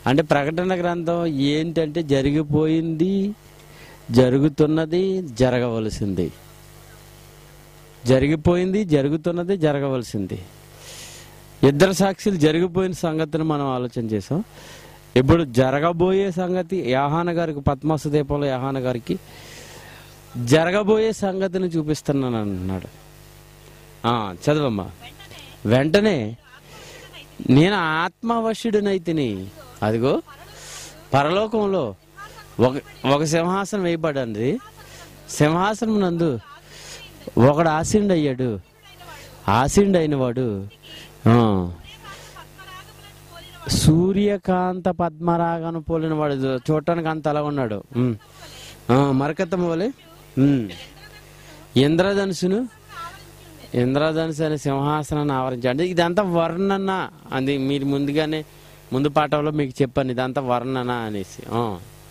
అంటే ప్రకటన గ్రంథం ఏంటంటే జరిగిపోయింది జరుగుతున్నది జరగవలసింది జరిగిపోయింది జరుగుతున్నది జరగవలసింది ఇద్దరు సాక్షులు జరిగిపోయిన సంగతిని మనం ఆలోచన చేసాం ఇప్పుడు జరగబోయే సంగతి యాహాన గారికి పద్మాస దీపంలో యాహాన గారికి జరగబోయే సంగతిని చూపిస్తున్నాను అన్నాడు ఆ, చదవమ్మా వెంటనే నేను ఆత్మవశుడినైతిని అదిగో పరలోకంలో ఒక ఒక సింహాసనం వేయబడింది సింహాసనం నందు ఒకడు ఆసిండ్ అయ్యాడు ఆసిండ్ అయిన వాడు ఆ, సూర్యకాంత పద్మరాగను పోలిన వాడు చూడటానికి అంత అలా ఉన్నాడు ఉమ్. ఆ, మరకత్తమ్మ వలె ఉమ్. ఇంద్రధనుసును ఇంద్రధనుసు అనే సింహాసనాన్ని ఆవరించండి ఇదంతా వర్ణన అది మీరు ముందుగానే ముందు పాఠంలో మీకు చెప్పాను ఇదంతా వర్ణన అనేసి ఆ.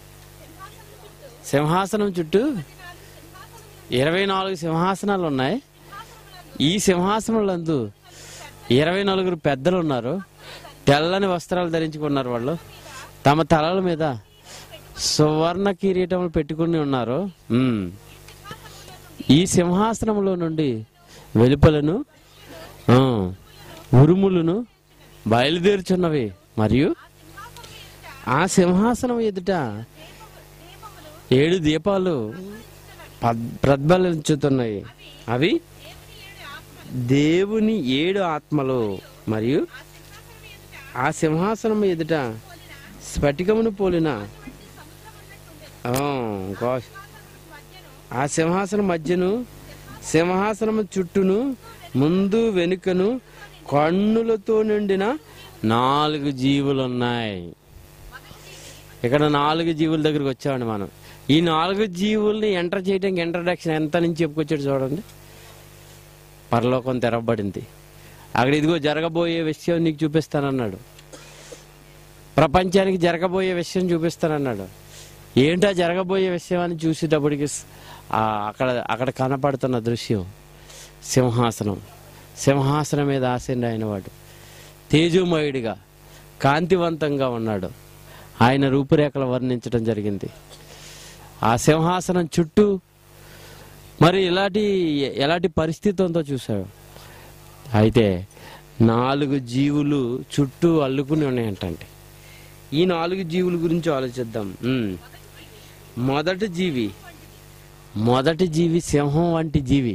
సింహాసనం చుట్టూ ఇరవై నాలుగు సింహాసనాలు ఉన్నాయి ఈ సింహాసనంలందు ఇరవై నలుగురు పెద్దలు ఉన్నారు తెల్లని వస్త్రాలు ధరించుకున్నారు వాళ్ళు తమ తలల మీద సువర్ణ కిరీటములు పెట్టుకుని ఉన్నారు ఉమ్. ఈ సింహాసనంలో నుండి వెలుపలను ఆ, ఉరుములను బయలుదేరుచున్నవి మరియు ఆ సింహాసనం ఎదుట ఏడు దీపాలు పద్- ప్రజ్వలించుతున్నాయి అవి దేవుని ఏడు ఆత్మలు మరియు ఆ సింహాసనం ఎదుట స్ఫటికమును పోలిన ఆ, gosh. ఆ సింహాసనం మధ్యను సింహాసనము చుట్టూను ముందు వెనుకను కన్నులతో నిండిన నాలుగు జీవులు ఉన్నాయి ఇక్కడ నాలుగు జీవుల దగ్గరికి వచ్చామండి మనం ఈ నాలుగు జీవుల్ని ఎంటర్ చేయడానికి ఇంట్రడక్షన్ ఎంత నుంచి చెప్పుకొచ్చాడు చూడండి పరలోకం తెరవబడింది అక్కడ ఇదిగో జరగబోయే విషయం నీకు చూపిస్తానన్నాడు ప్రపంచానికి జరగబోయే విషయం చూపిస్తానన్నాడు ఏంటా జరగబోయే విషయం అని చూసేటప్పటికి స్- ఆ అక్కడ అక్కడ కనపడుతున్న దృశ్యం సింహాసనం సింహాసనం మీద ఆసీనుడు అయిన వాడు తేజోమయుడిగా కాంతివంతంగా ఉన్నాడు ఆయన రూపురేఖలు వర్ణించడం జరిగింది ఆ సింహాసనం చుట్టూ మరి ఇలాంటి ఎలాంటి పరిస్థితి ఉందో చూశాడు అయితే నాలుగు జీవులు చుట్టూ అల్లుకుని ఉన్నాయంటండి ఈ నాలుగు జీవుల గురించి ఆలోచిద్దాం ఉమ్. మొదటి జీవి మొదటి జీవి సింహం వంటి జీవి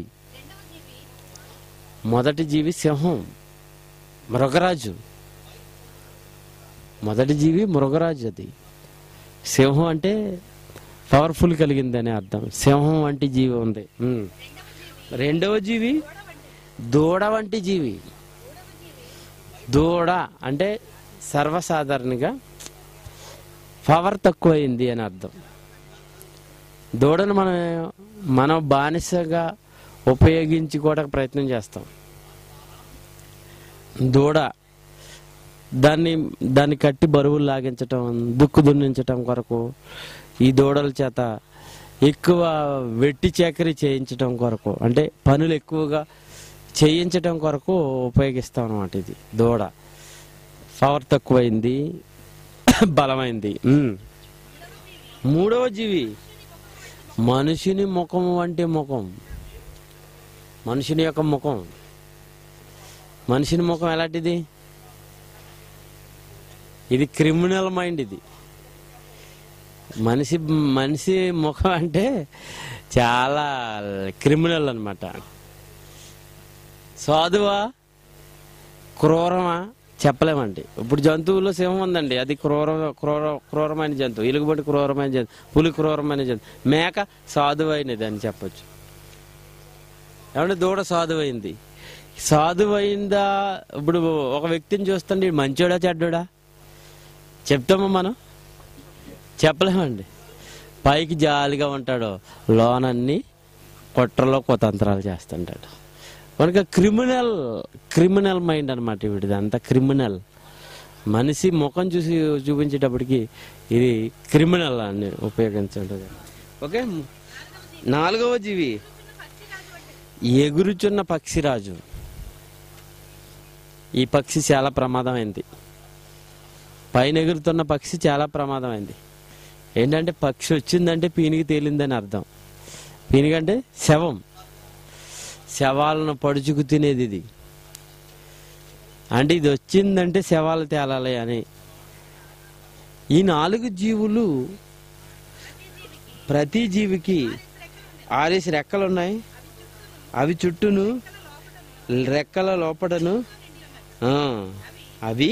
మొదటి జీవి సింహం మృగరాజు మొదటి జీవి మృగరాజు అది సింహం అంటే పవర్ఫుల్ కలిగిందని అర్థం సింహం వంటి జీవి ఉంది ఉమ్. రెండవ జీవి దూడ వంటి జీవి దూడ అంటే సర్వసాధారణంగా పవర్ తక్కువైంది అని అర్థం దూడను మనం మనం బానిసగా ఉపయోగించుకోవడానికి ప్రయత్నం చేస్తాం దూడ దాన్ని దాన్ని కట్టి బరువులు లాగించటం దుక్కు దున్నించటం కొరకు ఈ దూడల చేత ఎక్కువ వెట్టి చాకరీ చేయించటం కొరకు అంటే పనులు ఎక్కువగా చేయించటం కొరకు ఉపయోగిస్తాం అనమాట ఇది దూడ పవర్ తక్కువైంది బలమైంది ఉమ్. మూడవ జీవి మనిషిని ముఖం వంటి ముఖం మనిషిని యొక్క ముఖం మనిషిని ముఖం ఎలాంటిది ఇది క్రిమినల్ మైండ్ ఇది మనిషి మనిషి ముఖం అంటే చాలా క్రిమినల్ అన్నమాట సాధువా క్రూరమా చెప్పలేమండి ఇప్పుడు జంతువుల్లో సింహం ఉందండి అది క్రూర క్రూర క్రూరమైన జంతువు ఎలుగుబంటి క్రూరమైన జంతువు పులి క్రూరమైన జంతువు మేక సాధువైనది అని చెప్పొచ్చు ఏమంటే దూడ సాధువైంది సాధువైందా ఇప్పుడు ఒక వ్యక్తిని చూస్తుంటే ఈడు మంచోడా చెడ్డోడా చెప్తామా మనం చెప్పలేమండి పైకి జాలిగా ఉంటాడు లోనన్ని కుట్రలో కుతంత్రాలు చేస్తుంటాడు కనుక క్రిమినల్ క్రిమినల్ మైండ్ అనమాట వీడిది అంతా క్రిమినల్ మనిషి ముఖం చూసి చూపించేటప్పటికి ఇది క్రిమినల్ అని ఉపయోగించండి ఓకే నాలుగవ జీవి ఎగురుచున్న పక్షిరాజు ఈ పక్షి చాలా ప్రమాదమైంది పైన ఎగురుతున్న పక్షి చాలా ప్రమాదమైంది ఏంటంటే పక్షి వచ్చిందంటే పీనికి తేలిందని అర్థం పీనికంటే శవం శవాలను పడుచుకు తినేది ఇది అంటే ఇది వచ్చిందంటే శవాలు తేలాలి అని ఈ నాలుగు జీవులు ప్రతి జీవికి ఆరేసి రెక్కలు ఉన్నాయి అవి చుట్టూను రెక్కల లోపడను ఆ, అవి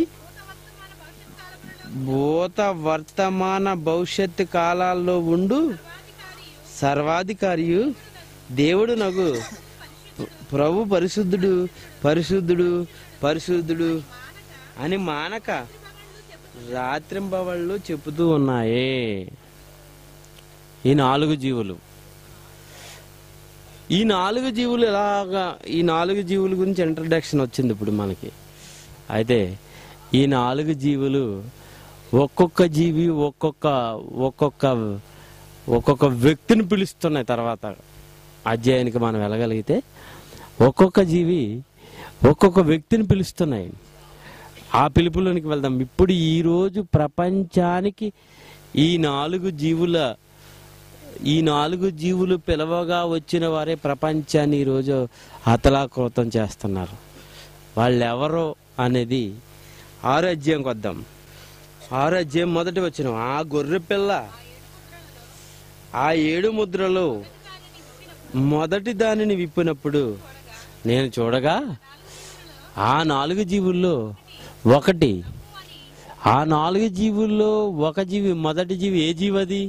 భూత వర్తమాన భవిష్యత్తు కాలాల్లో ఉండు సర్వాధికారియు దేవుడు నగు ప్రభు పరిశుద్ధుడు పరిశుద్ధుడు పరిశుద్ధుడు అని మానక రాత్రింబవళ్ళు చెబుతూ ఉన్నాయే ఈ నాలుగు జీవులు ఈ నాలుగు జీవులు ఎలాగా ఈ నాలుగు జీవుల గురించి ఇంట్రడక్షన్ వచ్చింది ఇప్పుడు మనకి అయితే ఈ నాలుగు జీవులు ఒక్కొక్క జీవి ఒక్కొక్క ఒక్కొక్క ఒక్కొక్క వ్యక్తిని పిలుస్తున్నాయి తర్వాత అధ్యాయానికి మనం వెళ్ళగలిగితే ఒక్కొక్క జీవి ఒక్కొక్క వ్యక్తిని పిలుస్తున్నాయి ఆ పిలుపులోనికి వెళ్దాం ఇప్పుడు ఈరోజు ప్రపంచానికి ఈ నాలుగు జీవుల ఈ నాలుగు జీవులు పిలవగా వచ్చిన వారే ప్రపంచాన్ని ఈరోజు హతలాకృతం చేస్తున్నారు వాళ్ళెవరో అనేది ఆరో అధ్యాయంకి వద్దాం ఆరో అధ్యాయం మొదటి వచ్చిన ఆ గొర్రె పిల్ల ఆ ఏడు ముద్రలో మొదటి దానిని విప్పినప్పుడు నేను చూడగా ఆ నాలుగు జీవుల్లో ఒకటి ఆ నాలుగు జీవుల్లో ఒక జీవి మొదటి జీవి ఏ జీవి అది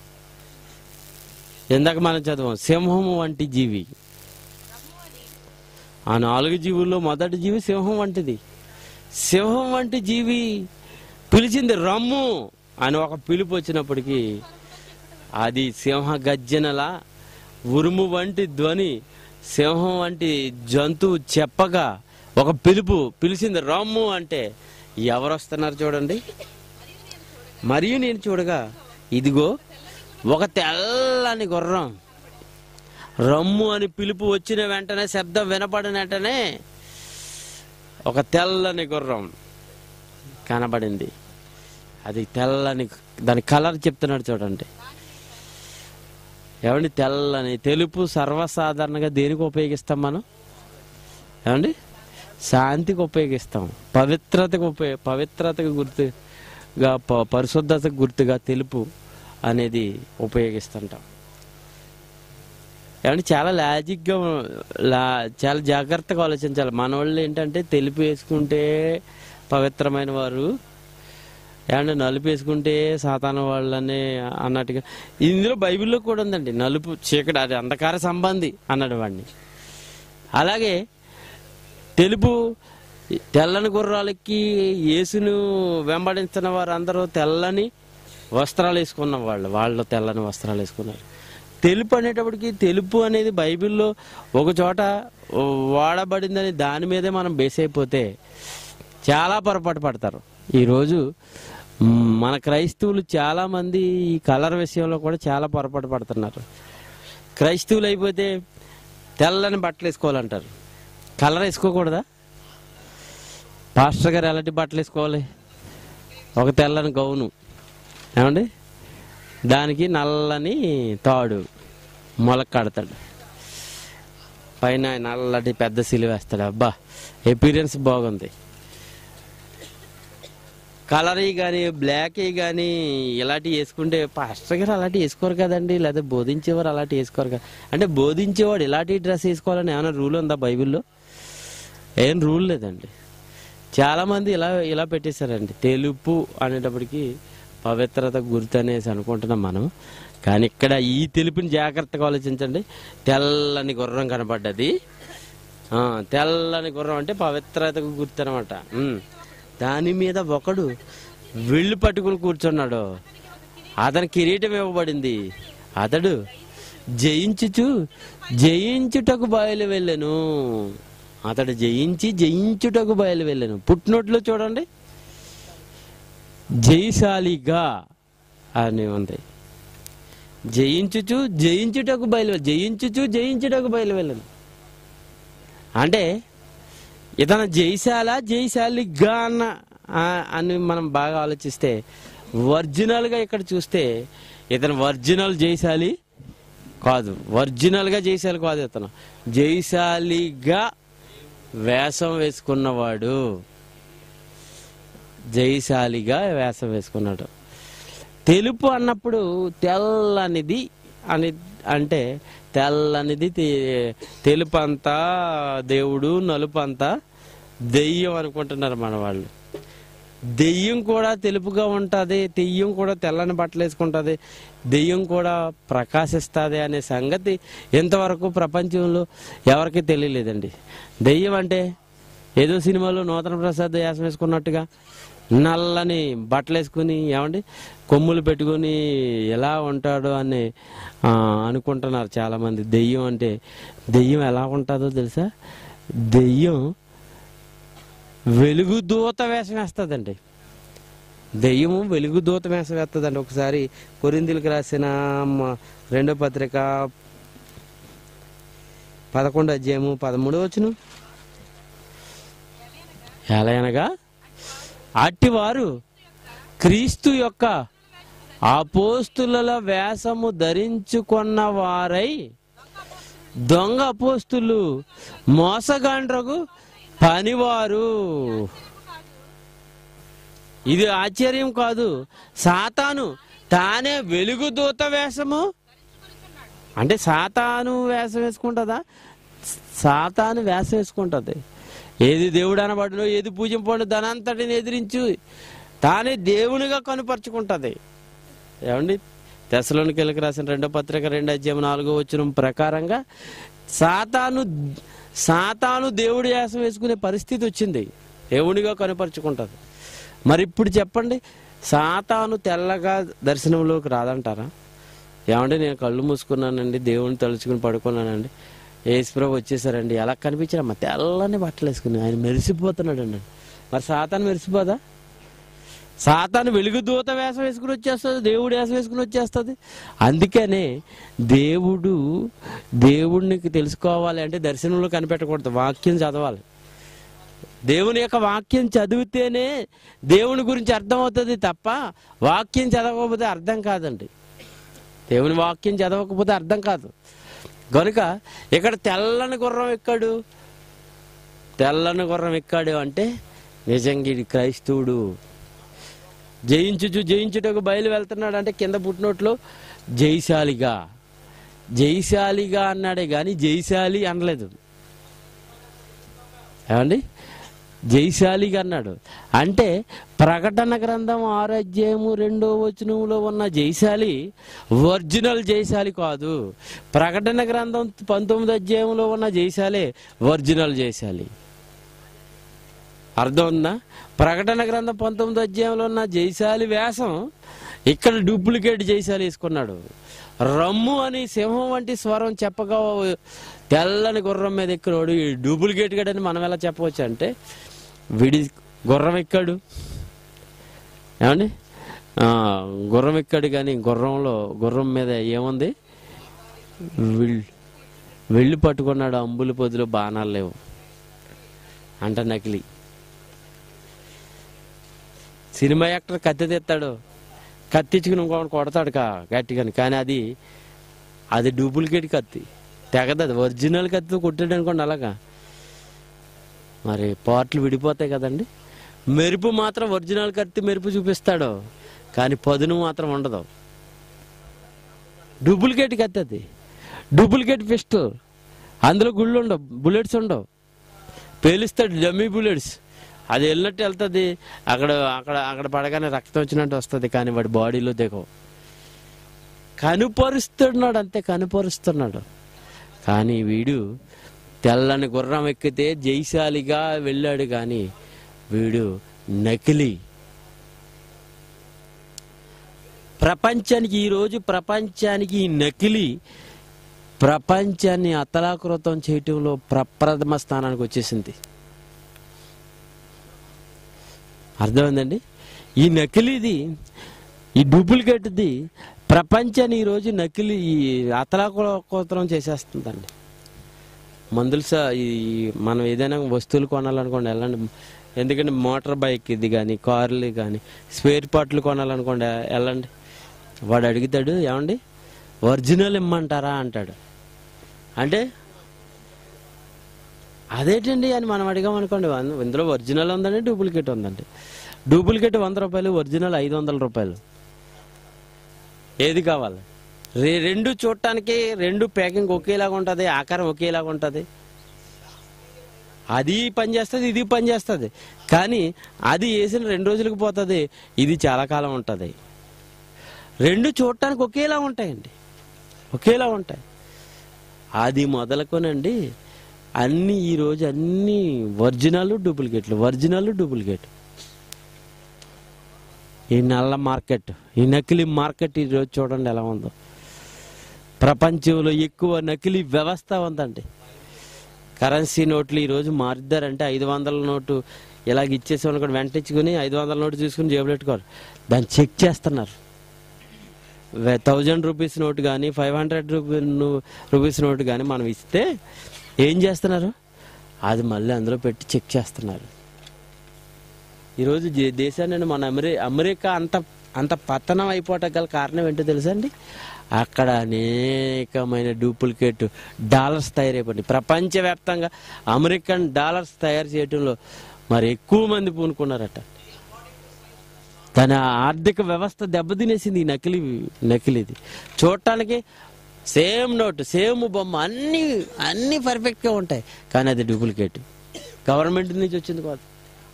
ఇందాక మనం చదవం సింహం వంటి జీవి ఆ నాలుగు జీవుల్లో మొదటి జీవి సింహం వంటిది సింహం వంటి జీవి పిలిచింది రమ్ము అని ఒక పిలుపు వచ్చినప్పటికీ అది సింహ గర్జనలా ఉరుము వంటి ధ్వని సింహం వంటి జంతువు చెప్పగా ఒక పిలుపు పిలిచింది రమ్ము అంటే ఎవరు వస్తున్నారు చూడండి మరియు నేను చూడగా ఇదిగో ఒక తెల్లని గుర్రం రమ్ము అని పిలుపు వచ్చిన వెంటనే శబ్దం వినపడిన వెంటనే ఒక తెల్లని గుర్రం కనబడింది అది తెల్లని దాని కలర్ చెప్తున్నాడు చూడండి ఏమండి తెల్లని తెలుపు సర్వసాధారణంగా దేనికి ఉపయోగిస్తాం మనం ఏమండి శాంతికి ఉపయోగిస్తాం పవిత్రతకు ఉపయోగ పవిత్రతకు గుర్తుగా ప- పరిశుద్ధతకు గుర్తుగా తెలుపు అనేది ఉపయోగిస్తుంటాం ఏమంటే చాలా లాజిక్గా లా చాలా జాగ్రత్తగా ఆలోచించాలి మన వాళ్ళు ఏంటంటే తెలుపు వేసుకుంటే పవిత్రమైన వారు ఏమంటే నలుపు వేసుకుంటే సాతాన వాళ్ళని అన్నట్టుగా ఇందులో బైబిల్లో కూడా ఉందండి నలుపు చీకటి అది అంధకార సంబంధి అన్నాడు వాడిని అలాగే తెలుపు తెల్లని గుర్రాలకి యేసును వెంబడించిన వారందరూ తెల్లని వస్త్రాలు వేసుకున్న వాళ్ళు వాళ్ళు తెల్లని వస్త్రాలు వేసుకున్నారు తెలుపు అనేటప్పటికి తెలుపు అనేది బైబిల్లో ఒక చోట వాడబడిందని దాని మీదే మనం బేస్ అయిపోతే చాలా పొరపాటు పడతారు ఈరోజు మ్, మన క్రైస్తవులు చాలా మంది ఈ కలర్ విషయంలో కూడా చాలా పొరపాటు పడుతున్నారు క్రైస్తవులు అయిపోతే తెల్లని బట్టలు వేసుకోవాలంటారు కలర్ వేసుకోకూడదా పాస్టర్ గారు ఎలాంటి బట్టలు వేసుకోవాలి ఒక తెల్లని గౌను ఏమండి దానికి నల్లని తాడు మొలక కడతాడు పైన నల్లటి పెద్ద సిలువ వేస్తాడు అబ్బా ఎపీరియన్స్ బాగుంది కలర్ కానీ బ్లాక్ కానీ ఇలాంటివి వేసుకుంటే పాస్టర్ గారు అలాంటి వేసుకోరు కదండి లేదా బోధించేవారు అలాంటి వేసుకోరు కదా అంటే బోధించేవాడు ఇలాంటి డ్రెస్ వేసుకోవాలని ఏమైనా రూల్ ఉందా బైబిల్లో ఏం రూల్ లేదండి చాలా మంది ఇలా ఇలా పెట్టేశారండి తెలుపు అనేటప్పటికి పవిత్రత గుర్తు అనేసి అనుకుంటున్నాం మనం కానీ ఇక్కడ ఈ తెలుపుని జాగ్రత్తగా ఆలోచించండి తెల్లని గుర్రం కనపడ్డది ఆ, తెల్లని గుర్రం అంటే పవిత్రతకు గుర్తు అనమాట దాని మీద ఒకడు వెళ్ళి పట్టుకుని కూర్చున్నాడు అతని కిరీటం ఇవ్వబడింది అతడు జయించుచు జయించుటకు బయలు వెళ్ళాను అతడు జయించి జయించుటకు బయలు వెళ్ళాను పుట్టినోట్లో చూడండి జయశాలిగా అని ఉంది జయించుచు జయించుటకు బయలు జయించుచు జయించుటకు బయలు వెళ్ళాను అంటే ఇతను జయశాల జయశాలిగా అన్న ఆ, అని మనం బాగా ఆలోచిస్తే ఒరిజినల్గా ఇక్కడ చూస్తే ఇతను ఒరిజినల్ జైశాలి కాదు ఒరిజినల్గా జైశాలి కాదు ఇతను జైశాలిగా వేషం వేసుకున్నవాడు జైశాలిగా వేషం వేసుకున్నాడు తెలుపు అన్నప్పుడు తెల్లనిది అని అంటే తెల్లనిది తె- తెలుపు అంతా దేవుడు నలుపు అంతా దెయ్యం అనుకుంటున్నారు మన వాళ్ళు దెయ్యం కూడా తెలుపుగా ఉంటుంది దెయ్యం కూడా తెల్లని బట్టలు వేసుకుంటుంది దెయ్యం కూడా ప్రకాశిస్తుంది అనే సంగతి ఇంతవరకు ప్రపంచంలో ఎవరికీ తెలియలేదండి దెయ్యం అంటే ఏదో సినిమాలో నూతన ప్రసాద్ వేసం వేసుకున్నట్టుగా నల్లని బట్టలు వేసుకుని ఏమండి కొమ్ములు పెట్టుకుని ఎలా ఉంటాడో అని ఆ, అనుకుంటున్నారు చాలామంది దెయ్యం అంటే దెయ్యం ఎలా ఉంటుందో తెలుసా దెయ్యం వెలుగు దూత వేషం వేస్తుందండి దెయ్యము వెలుగు దూత వేషం వేస్తుందండి ఒకసారి కొరిందులకు రాసిన మ- రెండో పత్రిక పదకొండు అధ్యాయము పదమూడు వచ్చును ఎలాగనగా అట్టివారు క్రీస్తు యొక్క అపోస్తుల వేషము ధరించుకున్న వారై దొంగ అపోస్తులు మోసగాండ్రకు పనివారు ఇది ఆశ్చర్యం కాదు సాతాను తానే వెలుగు దూత వేషము అంటే సాతాను వేషం వేసుకుంటుందా సాతాను వేషం వేసుకుంటుంది ఏది దేవుడు అనబడునో ఏది పూజింపడు దానంతటిని ఎదిరించు తానే దేవునిగా కనుపరుచుకుంటుంది ఏమండి తెసలోనికి వెళ్ళకి రాసిన రెండో పత్రిక రెండో అధ్యాయం నాలుగో వచ్చిన ప్రకారంగా సాతాను సాతాను దేవుడి యాసం వేసుకునే పరిస్థితి వచ్చింది దేవునిగా కనుపరుచుకుంటుంది మరి ఇప్పుడు చెప్పండి సాతాను తెల్లగా దర్శనంలోకి రాదంటారా ఏమంటే నేను కళ్ళు మూసుకున్నానండి దేవుని తలుచుకుని పడుకున్నానండి యేసుప్రభు వచ్చేసారండి ఎలా కనిపించారమ్మా తెల్లని బట్టలు వేసుకుని ఆయన మెరిసిపోతున్నాడు అండి మరి సాతాను మెరిసిపోదా సాతాను వెలుగు దూత వేషం వేసుకుని వచ్చేస్తుంది దేవుడు వేషం వేసుకుని వచ్చేస్తుంది అందుకనే దేవుడు దేవుడిని తెలుసుకోవాలి అంటే దర్శనంలో కనిపెట్టకూడదు వాక్యం చదవాలి దేవుని యొక్క వాక్యం చదివితేనే దేవుని గురించి అర్థం అవుతుంది తప్ప వాక్యం చదవకపోతే అర్థం కాదండి దేవుని వాక్యం చదవకపోతే అర్థం కాదు కనుక ఇక్కడ తెల్లని గుర్రం ఎక్కాడు తెల్లని గుర్రం ఎక్కాడు అంటే నిజంగా ఇది క్రైస్తవుడు జయించుచు జయించుటకు బయలు వెళ్తున్నాడు అంటే కింద పుట్టినట్లు జైశాలిగా జైశాలిగా అన్నాడే కానీ జైశాలి అనలేదు ఏమండి జైశాలిగా అన్నాడు అంటే ప్రకటన గ్రంథం ఆరోగ్యము రెండో వచనంలో ఉన్న జైశాలి ఒరిజినల్ జైశాలి కాదు ప్రకటన గ్రంథం పంతొమ్మిది అధ్యాయంలో ఉన్న జైశాలే ఒరిజినల్ జైశాలి అర్థం ఉందా ప్రకటన గ్రంథం పంతొమ్మిది అధ్యాయంలో ఉన్న జైశాలి వేషం ఇక్కడ డూప్లికేట్ జైశాలి వేసుకున్నాడు రమ్ము అని సింహం వంటి స్వరం చెప్పగా తెల్లని గుర్రం మీద ఎక్కినోడు ఈ డూప్లికేట్ గడని మనం ఎలా చెప్పవచ్చు అంటే విడి గుర్రం ఎక్కాడు ఏమండి ఆ, గుర్రం ఎక్కాడు కానీ గుర్రంలో గుర్రం మీద ఏముంది విల్- వెళ్ళి పట్టుకున్నాడు అంబులు పొదిలో బాణాలు లేవు అంట నకిలీ సినిమా యాక్టర్ కత్తి తెస్తాడు కత్తిచ్చుకుని ఇంకోటి కొడతాడు కా గట్టిగాని కానీ అది అది డూప్లికేట్ కత్తి తెగదు అది ఒరిజినల్ కత్తితో కొట్టాడు అనుకోండి అలాగా మరి పార్ట్లు విడిపోతాయి కదండి మెరుపు మాత్రం ఒరిజినల్ కత్తి మెరుపు చూపిస్తాడు కానీ పదును మాత్రం ఉండదు డూప్లికేట్ కత్తి అది డూప్లికేట్ పిస్టల్ అందులో గుళ్ళు ఉండవు బుల్లెట్స్ ఉండవు పేలుస్తాడు డమ్మీ బుల్లెట్స్ అది వెళ్ళినట్టు వెళ్తుంది అక్కడ అక్కడ అక్కడ పడగానే రక్తం వచ్చినట్టు వస్తుంది కానీ వాడి బాడీలో దిగవు కనుపరుస్తున్నాడు అంతే కనుపరుస్తున్నాడు కానీ వీడు తెల్లని గుర్రం ఎక్కితే జైశాలిగా వెళ్ళాడు కానీ వీడు నకిలీ ప్రపంచానికి ఈరోజు ప్రపంచానికి ఈ నకిలీ ప్రపంచాన్ని అతలాకృతం చేయటంలో ప్రప్రథమ స్థానానికి వచ్చేసింది అర్థమైందండి ఈ నకిలీది ఈ డూప్లికేట్ది ప్రపంచాన్ని ఈరోజు నకిలీ ఈ అతలాకుతలం చేసేస్తుందండి మందులు సా ఈ మనం ఏదైనా వస్తువులు కొనాలనుకోండి వెళ్ళండి ఎందుకంటే మోటార్ బైక్ ఇది కానీ కార్లు కానీ స్పేర్ పార్ట్లు కొనాలనుకోండి వెళ్ళండి వాడు అడుగుతాడు ఏమండి ఒరిజినల్ ఇమ్మంటారా అంటాడు అంటే అదేంటండి అని మనం అడిగాం అనుకోండి వన్- ఇందులో ఒరిజినల్ ఉందండి డూప్లికేట్ ఉందండి డూప్లికేట్ వంద రూపాయలు ఒరిజినల్ ఐదు వందల రూపాయలు ఏది కావాలి రే రెండు చూడటానికి రెండు ప్యాకింగ్ ఒకేలాగా ఉంటుంది ఆకారం ఒకేలాగా ఉంటుంది అది పని చేస్తుంది ఇది పని చేస్తుంది కానీ అది వేసిన రెండు రోజులకు పోతుంది ఇది చాలా కాలం ఉంటుంది రెండు చూడటానికి ఒకేలా ఉంటాయండి ఒకేలా ఉంటాయి అది మొదలుకొనండి అన్ని ఈరోజు అన్ని ఒరిజినల్ డూప్లికేట్లు ఒరిజినల్ డూప్లికేట్ ఈ నల్ల మార్కెట్ ఈ నకిలీ మార్కెట్ ఈరోజు చూడండి ఎలా ఉందో ప్రపంచంలో ఎక్కువ నకిలీ వ్యవస్థ ఉందండి కరెన్సీ నోట్లు ఈరోజు మారుద్దారంటే ఐదు వందల నోటు ఇలాగ ఇచ్చేసి కూడా వెంటించుకుని ఐదు వందల నోటు తీసుకుని జేబులు పెట్టుకోరు దాన్ని చెక్ చేస్తున్నారు థౌజండ్ రూపీస్ నోట్ కానీ five hundred rupee rupees note కానీ మనం ఇస్తే ఏం చేస్తున్నారు అది మళ్ళీ అందులో పెట్టి చెక్ చేస్తున్నారు ఈరోజు జే- దేశాన్ని మన అమెరి అమెరికా అంత అంత పతనం అయిపోవటం గల కారణం ఏంటో తెలుసా అండి అక్కడ అనేకమైన డూప్లికేట్ డాలర్స్ తయారైపోయింది ప్రపంచవ్యాప్తంగా అమెరికన్ డాలర్స్ తయారు చేయడంలో మరి ఎక్కువ మంది పూనుకున్నారట తన ఆర్థిక వ్యవస్థ దెబ్బతినేసింది ఈ నకిలీ నకిలీది చూడటానికి సేమ్ నోట్ సేమ్ బొమ్మ అన్ని అన్ని పర్ఫెక్ట్గా ఉంటాయి కానీ అది డూప్లికేట్ గవర్నమెంట్ నుంచి వచ్చింది కాదు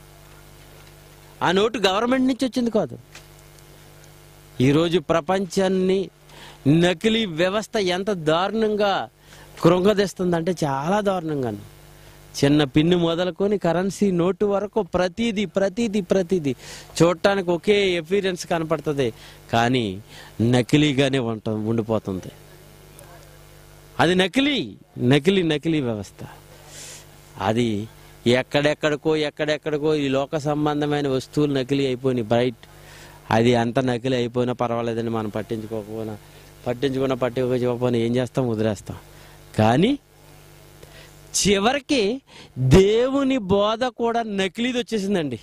ఆ నోటు గవర్నమెంట్ నుంచి వచ్చింది కాదు ఈరోజు ప్రపంచాన్ని నకిలీ వ్యవస్థ ఎంత దారుణంగా కృంగదీస్తుందంటే చాలా దారుణంగా చిన్న పిన్ను మొదలుకొని కరెన్సీ నోటు వరకు ప్రతిదీ ప్రతిదీ ప్రతిదీ చూడటానికి ఒకే ఎఫీరియన్స్ కనపడుతుంది కానీ నకిలీగానే ఉంట ఉండిపోతుంది అది నకిలీ నకిలీ నకిలీ వ్యవస్థ అది ఎక్కడెక్కడికో ఎక్కడెక్కడికో ఈ లోక సంబంధమైన వస్తువులు నకిలీ అయిపోయినాయి బ్రైట్ అది అంత నకిలీ అయిపోయినా పర్వాలేదని మనం పట్టించుకోకపోయినా పట్టించుకున్నా పట్టించుకోకపోయినా ఏం చేస్తాం వదిలేస్తాం కానీ చివరికి దేవుని బోధ కూడా నకిలీది వచ్చేసిందండి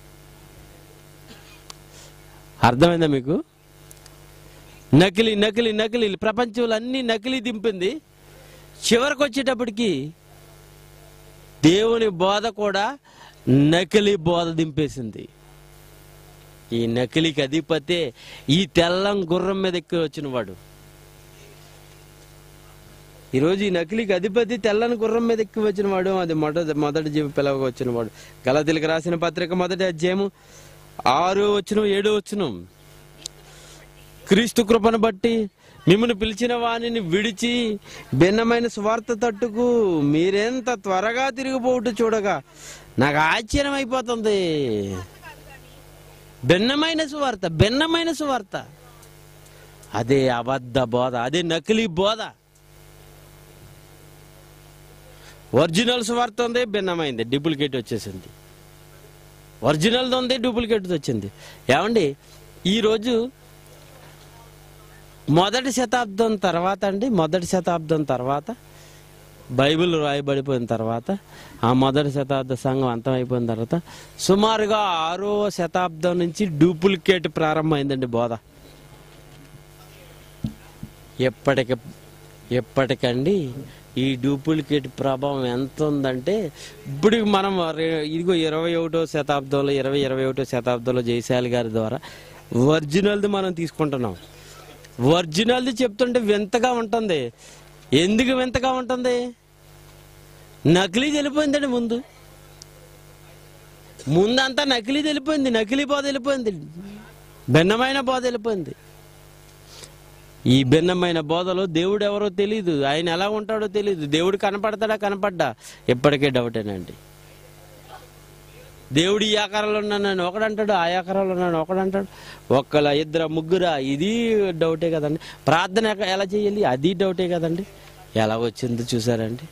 అర్థమైందా మీకు నకిలీ నకిలీ నకిలీ ప్రపంచంలో అన్ని నకిలీ దింపింది చివరికి వచ్చేటప్పటికి దేవుని బోధ కూడా నకిలీ బోధ దింపేసింది ఈ నకిలీకి అధిపతే ఈ తెల్లం గుర్రం మీద ఎక్కి వచ్చిన వాడు ఈరోజు ఈ నకిలీకి అధిపతి తెల్లని గుర్రం మీద ఎక్కి వచ్చిన వాడు అది మొదటి మొదటి జీవి పిలవగా వచ్చిన వాడు గలతీలకు రాసిన పత్రిక మొదటి అధ్యాయము ఆరు వచ్చును ఏడు వచ్చును క్రీస్తు కృపను బట్టి మిమ్మల్ని పిలిచిన వాణిని విడిచి భిన్నమైన స్వార్థ తట్టుకు మీరెంత త్వరగా తిరిగిపోవుట చూడగా నాకు ఆశ్చర్యం అయిపోతుంది భిన్నమైన సువార్త భిన్నమైన సువార్త అదే అబద్ధ బోధ అదే నకిలీ బోధ ఒరిజినల్ సువార్త ఉంది భిన్నమైంది డూప్లికేట్ వచ్చేసింది ఒరిజినల్ ఉంది డూప్లికేట్ వచ్చింది ఏమండి ఈరోజు మొదటి శతాబ్దం తర్వాత అండి మొదటి శతాబ్దం తర్వాత బైబిల్ రాయబడిపోయిన తర్వాత ఆ మొదటి శతాబ్ద సంఘం అంతమైపోయిన తర్వాత సుమారుగా ఆరో శతాబ్దం నుంచి డూప్లికేట్ ప్రారంభమైందండి బోధ ఎప్పటికి ఎప్పటికండి ఈ డూప్లికేట్ ప్రభావం ఎంత ఉందంటే ఇప్పుడు మనం రే- ఇదిగో ఇరవై ఒకటో శతాబ్దంలో ఇరవై ఇరవై ఒకటో శతాబ్దంలో జయశాలి గారి ద్వారా ఒరిజినల్ది మనం తీసుకుంటున్నాం ఒరిజినల్ది చెప్తుంటే వింతగా ఉంటుంది ఎందుకు వింతగా ఉంటుంది నకిలీ వెళ్ళిపోయిందండి ముందు ముందంతా నకిలీ వెళ్ళిపోయింది నకిలీ బోధ వెళ్ళిపోయింది భిన్నమైన బోధ వెళ్ళిపోయింది ఈ భిన్నమైన బోధలో దేవుడు ఎవరో తెలియదు ఆయన ఎలా ఉంటాడో తెలియదు దేవుడు కనపడతాడా కనపడ్డా ఎప్పటికే డౌటేనండి దేవుడు ఈ ఆకారంలో ఉన్నాను ఒకడంటాడు ఆ ఆకారంలో ఉన్నాను ఒకడంటాడు ఒక్కల ఇద్దరు ముగ్గురా ఇది డౌటే కదండి ప్రార్థన ఎక- ఎలా చేయాలి అది డౌటే కదండి ఎలా వచ్చిందో చూసారండి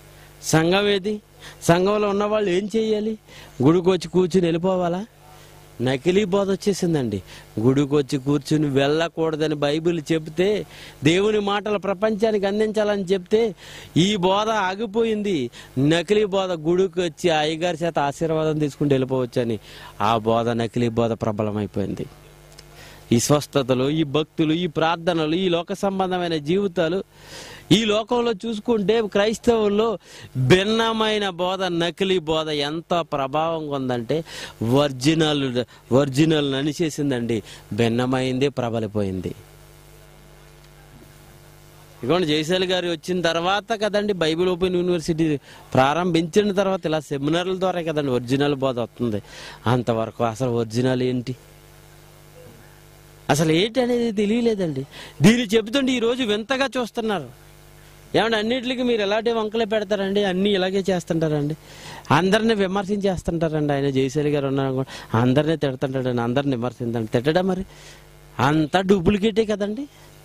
సంఘం ఏది సంఘంలో ఉన్న వాళ్ళు ఏం చేయాలి గుడికి వచ్చి కూర్చుని వెళ్ళిపోవాలా నకిలీ బోధ వచ్చేసిందండి గుడికి వచ్చి కూర్చుని వెళ్ళకూడదని బైబిల్ చెప్తే దేవుని మాటలు ప్రపంచానికి అందించాలని చెప్తే ఈ బోధ ఆగిపోయింది నకిలీ బోధ గుడికి వచ్చి ఆ అయ్యగారి చేత ఆశీర్వాదం తీసుకుంటూ వెళ్ళిపోవచ్చని ఆ బోధ నకిలీ బోధ ప్రబలమైపోయింది ఈ స్వస్థతలు ఈ భక్తులు ఈ ప్రార్థనలు ఈ లోక సంబంధమైన జీవితాలు ఈ లోకంలో చూసుకుంటే క్రైస్తవుల్లో భిన్నమైన బోధ నకిలీ బోధ ఎంత ప్రభావంగా ఉందంటే ఒరిజినల్ ఒరిజినల్ అనిచేసిందండి భిన్నమైంది ప్రబలిపోయింది ఇదిగోండి జయశాలి గారు వచ్చిన తర్వాత కదండి బైబిల్ ఓపెన్ యూనివర్సిటీ ప్రారంభించిన తర్వాత ఇలా సెమినార్ల ద్వారా కదండి ఒరిజినల్ బోధ వస్తుంది అంతవరకు అసలు ఒరిజినల్ ఏంటి అసలు ఏంటి అనేది తెలియలేదండి దీన్ని చెబుతుంటే ఈరోజు వింతగా చూస్తున్నారు ఏమంటే అన్నిటికీ మీరు ఎలాంటి వంకలే పెడతారండి అన్నీ ఇలాగే చేస్తుంటారండి అందరిని విమర్శించేస్తుంటారండి ఆయన జయశాలి గారు ఉన్నారు కూడా అందరినీ తిడుతుంటాడండి అందరిని విమర్శించండి తిట్టడా మరి అంతా డూప్లికేటే కదండి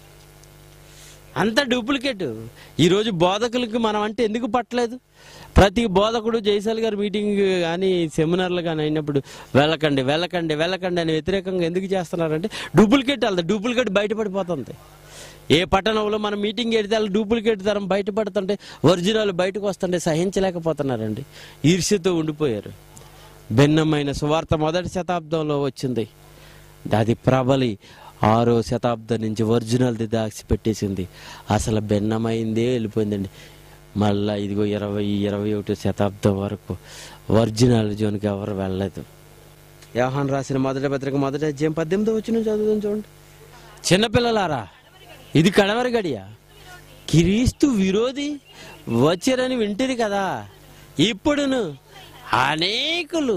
అంత డూప్లికేట్ ఈరోజు బోధకులకి మనం అంటే ఎందుకు పట్టలేదు ప్రతి బోధకుడు జయశాల్ గారి మీటింగ్ కానీ సెమినార్లు కానీ అయినప్పుడు వెళ్ళకండి వెళ్ళకండి వెళ్ళకండి అని వ్యతిరేకంగా ఎందుకు చేస్తున్నారంటే డూప్లికేట్ వెళ్తుంది డూప్లికేట్ బయటపడిపోతుంది ఏ పట్టణంలో మనం మీటింగ్ ఎడితే వాళ్ళు డూప్లికేట్ తరం బయటపడుతుంటే ఒరిజినల్ బయటకు వస్తుంటే సహించలేకపోతున్నారండి ఈర్ష్యతో ఉండిపోయారు భిన్నమైన సువార్త మొదటి శతాబ్దంలో వచ్చింది అది ప్రబలి ఆరో శతాబ్దం నుంచి ఒరిజినల్ది దాచి పెట్టేసింది అసలు భిన్నమైందే వెళ్ళిపోయిందండి మళ్ళా ఇదిగో ఇరవై ఇరవై ఒకటి శతాబ్దం వరకు ఒరిజినల్ జోన్కి ఎవరు వెళ్ళలేదు యోహాన్ రాసిన మొదటి పత్రిక మొదటి అధ్యాయం పద్దెనిమిది వచ్చిన చదువుదాం చూడండి చిన్నపిల్లలారా ఇది కడవరి గడియ క్రీస్తు విరోధి వచ్చారని వింటిరి కదా ఇప్పుడును అనేకులు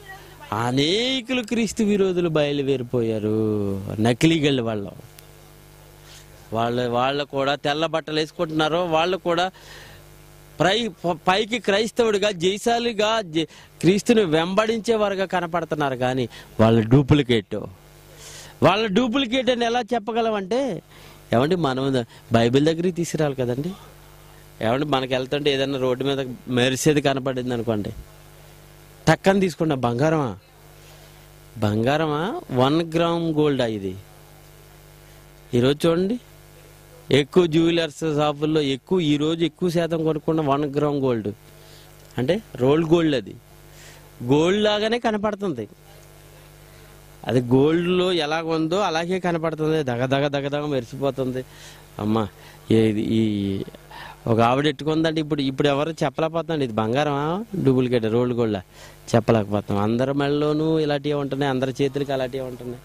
అనేకులు క్రీస్తు విరోధులు బయలుదేరిపోయారు నకిలీగళ్ళు వాళ్ళు వాళ్ళు వాళ్ళు కూడా తెల్ల బట్టలు వేసుకుంటున్నారు వాళ్ళు కూడా ప్రై పైకి క్రైస్తవుడిగా జైశాలిగా జ- క్రీస్తుని వెంబడించేవారుగా కనపడుతున్నారు కానీ వాళ్ళు డూప్లికేట్ వాళ్ళ డూప్లికేట్ అని ఎలా చెప్పగలమంటే ఏమండి మనం బైబిల్ దగ్గరికి తీసుకురావాలి కదండి ఏమండి మనకి వెళ్తుంటే ఏదైనా రోడ్డు మీద మెరిసేది కనపడింది అనుకోండి టక్కని తీసుకున్న బంగారమా బంగారమా వన్ గ్రామ్ గోల్డా ఇది ఈరోజు చూడండి ఎక్కువ జ్యువెలర్స్ షాపుల్లో ఎక్కువ ఈరోజు ఎక్కువ శాతం కొనుక్కున్న వన్ గ్రామ్ గోల్డ్ అంటే రోల్ గోల్డ్ అది గోల్డ్ లాగానే కనపడుతుంది అది గోల్డ్లో ఎలాగ ఉందో అలాగే కనపడుతుంది దగ దగ దగ దగ మెరిసిపోతుంది అమ్మ ఇది ఈ ఒక ఆవిడ ఎట్టుకుందంటే ఇప్పుడు ఇప్పుడు ఎవరు చెప్పలేకపోతుందండి ఇది బంగారమా డూప్లికేట్ రోల్డ్ గోల్డ్ చెప్పలేకపోతున్నాం అందరి మెళ్ళలోనూ ఇలాంటివి ఉంటున్నాయి అందరి చేతులకి అలాంటివి ఉంటున్నాయి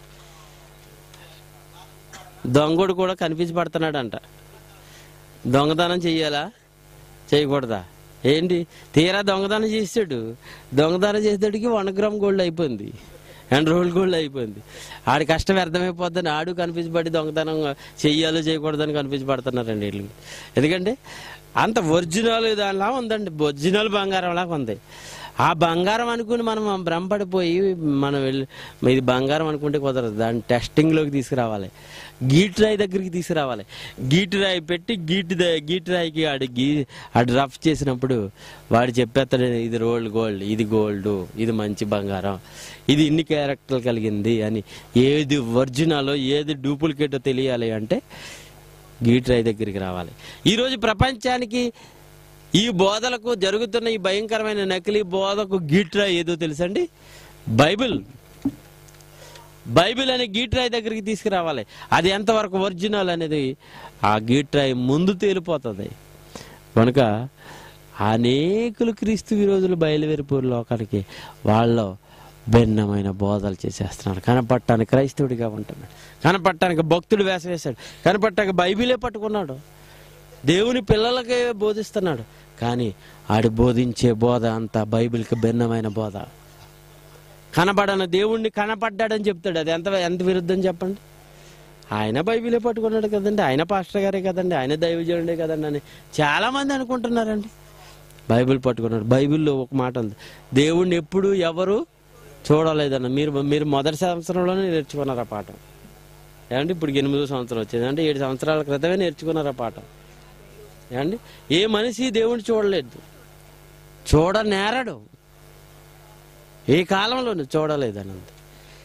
దొంగడు కూడా కనిపించి పడుతున్నాడంట దొంగతనం చెయ్యాలా చేయకూడదా ఏంటి తీరా దొంగతనం చేసాడు దొంగతనం చేసేటికి వన్ గ్రామ్ గోల్డ్ అయిపోయింది అండ్ రోల్ గోల్డ్ అయిపోయింది ఆడి కష్టం వ్యర్థమైపోద్దని ఆడు కనిపించబడి దొంగతనం చెయ్యాలో చేయకూడదని కనిపించి పడుతున్నారండి వీళ్ళు ఎందుకంటే అంత ఒరిజినల్ దానిలా ఉందండి ఒరిజినల్ బంగారం లాగా ఉంది ఆ బంగారం అనుకుని మనం భ్రమపడిపోయి మనం వెళ్ళి ఇది బంగారం అనుకుంటే కుదరదు దాన్ని టెస్టింగ్లోకి తీసుకురావాలి గీట్ రాయి దగ్గరికి తీసుకురావాలి గీటు రాయి పెట్టి గీటు ద- గీటు రాయికి ఆడి గీ ఆడు రఫ్ చేసినప్పుడు వాడు చెప్పేస్తాడు ఇది రోల్డ్ గోల్డ్ ఇది గోల్డ్ ఇది మంచి బంగారం ఇది ఇన్ని క్యారెక్టర్లు కలిగింది అని ఏది ఒరిజినల్ ఏది డూప్లికేటో తెలియాలి అంటే గీట్ రాయి దగ్గరికి రావాలి ఈరోజు ప్రపంచానికి ఈ బోధలకు జరుగుతున్న ఈ భయంకరమైన నకిలీ బోధకు గీట్రా ఏదో తెలుసండి బైబిల్ బైబిల్ అనే గీట్రాయి దగ్గరికి తీసుకురావాలి అది ఎంతవరకు ఒరిజినల్ అనేది ఆ గీట్రాయి ముందు తేలిపోతుంది కనుక అనేకులు క్రీస్తు విరోధులు బయలుదేరిపోరు లోకానికి వాళ్ళు భిన్నమైన బోధలు చేసేస్తున్నాడు కనపడటానికి క్రైస్తవుడిగా ఉంటున్నాడు కనపడటానికి భక్తుడు వేషం వేశాడు కనపడటానికి బైబిలే పట్టుకున్నాడు దేవుని పిల్లలకే బోధిస్తున్నాడు కానీ ఆడి బోధించే బోధ అంతా బైబిల్కి భిన్నమైన బోధ కనపడన దేవుణ్ణి కనపడ్డాడని చెప్తాడు అది ఎంత ఎంత విరుద్ధం చెప్పండి ఆయన బైబిలే పట్టుకున్నాడు కదండి ఆయన పాస్టర్ గారే కదండి ఆయన దైవజనుడే కదండి అని చాలా మంది అనుకుంటున్నారండి బైబిల్ పట్టుకున్నాడు బైబిల్లో ఒక మాట ఉంది దేవుణ్ణి ఎప్పుడు ఎవరు చూడలేదన్న మీరు మీరు మొదటి సంవత్సరంలోనే నేర్చుకున్నారు ఆ పాఠం ఏమంటే ఇప్పుడు ఎనిమిదో సంవత్సరం వచ్చింది అంటే ఏడు సంవత్సరాల క్రితమే నేర్చుకున్నారు ఆ పాఠం ఏమండి ఏ మనిషి దేవుణ్ణి చూడలేదు చూడనేరడు ఏ కాలంలోనూ చూడలేదనంత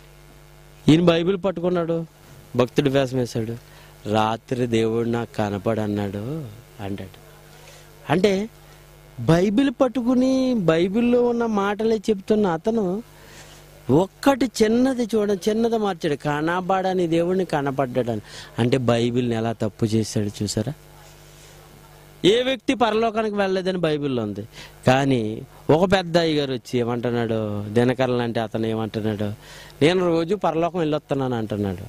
ఈయన బైబిల్ పట్టుకున్నాడు భక్తుడి వేషం వేశాడు రాత్రి దేవుడు నాకు కనపడన్నాడు అంటాడు అంటే బైబిల్ పట్టుకుని బైబిల్లో ఉన్న మాటలే చెప్తున్న అతను ఒక్కటి చిన్నది చూడ చిన్నది మార్చాడు కనబడని దేవుడిని కనపడ్డాడని అంటే బైబిల్ని ఎలా తప్పు చేశాడు చూసారా ఏ వ్యక్తి పరలోకానికి వెళ్ళలేదని బైబిల్లో ఉంది కానీ ఒక పెద్ద అయ్యగారు వచ్చి ఏమంటున్నాడు దినకరలు అంటే అతను ఏమంటున్నాడు నేను రోజు పరలోకం వెళ్ళొస్తున్నాను అంటున్నాడు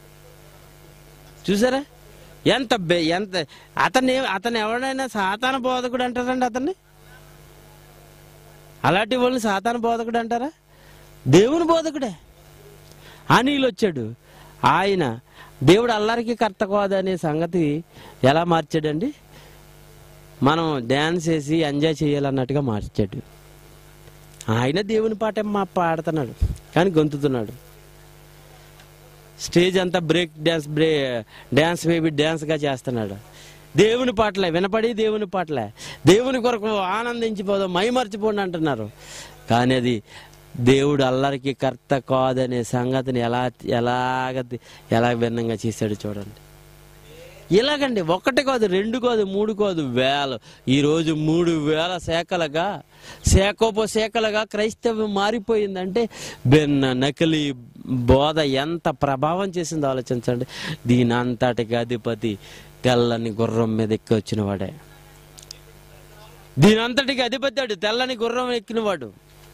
చూసారా ఎంత బె- ఎంత అతన్ని అతను ఎవడైనా సాతాన బోధకుడు అంటారండి అతన్ని అలాంటి వాళ్ళని సాతాన బోధకుడు అంటారా దేవుని బోధకుడే అనిల్ వచ్చాడు ఆయన దేవుడు అల్లరికి కర్త కాదనే సంగతి ఎలా మార్చాడండి మనం డ్యాన్స్ వేసి ఎంజాయ్ చేయాలన్నట్టుగా మార్చాడు ఆయన దేవుని పాట మా పాడుతున్నాడు కానీ గొంతుతున్నాడు స్టేజ్ అంతా break dance break dance baby డ్యాన్స్గా చేస్తున్నాడు దేవుని పాటలే వినపడి దేవుని పాటలే దేవుని కొరకు ఆనందించిపోదాం మైమర్చిపోండి అంటున్నారు కానీ అది దేవుడు అల్లరికి కర్త కాదనే సంగతిని ఎలా ఎలాగ ఎలా భిన్నంగా చేశాడు చూడండి ఇలాగండి ఒకటి కాదు రెండు కాదు మూడు కాదు వేల ఈరోజు మూడు వేల శాఖలుగా శాఖోప శాఖలుగా క్రైస్తవ్యం మారిపోయిందంటే భిన్న నకిలీ బోధ ఎంత ప్రభావం చేసిందో ఆలోచించండి దీని అంతటికి అధిపతి తెల్లని గుర్రం మీద ఎక్కి వచ్చిన వాడే దీని అంతటికి అధిపతి వాడు తెల్లని గుర్రం ఎక్కినవాడు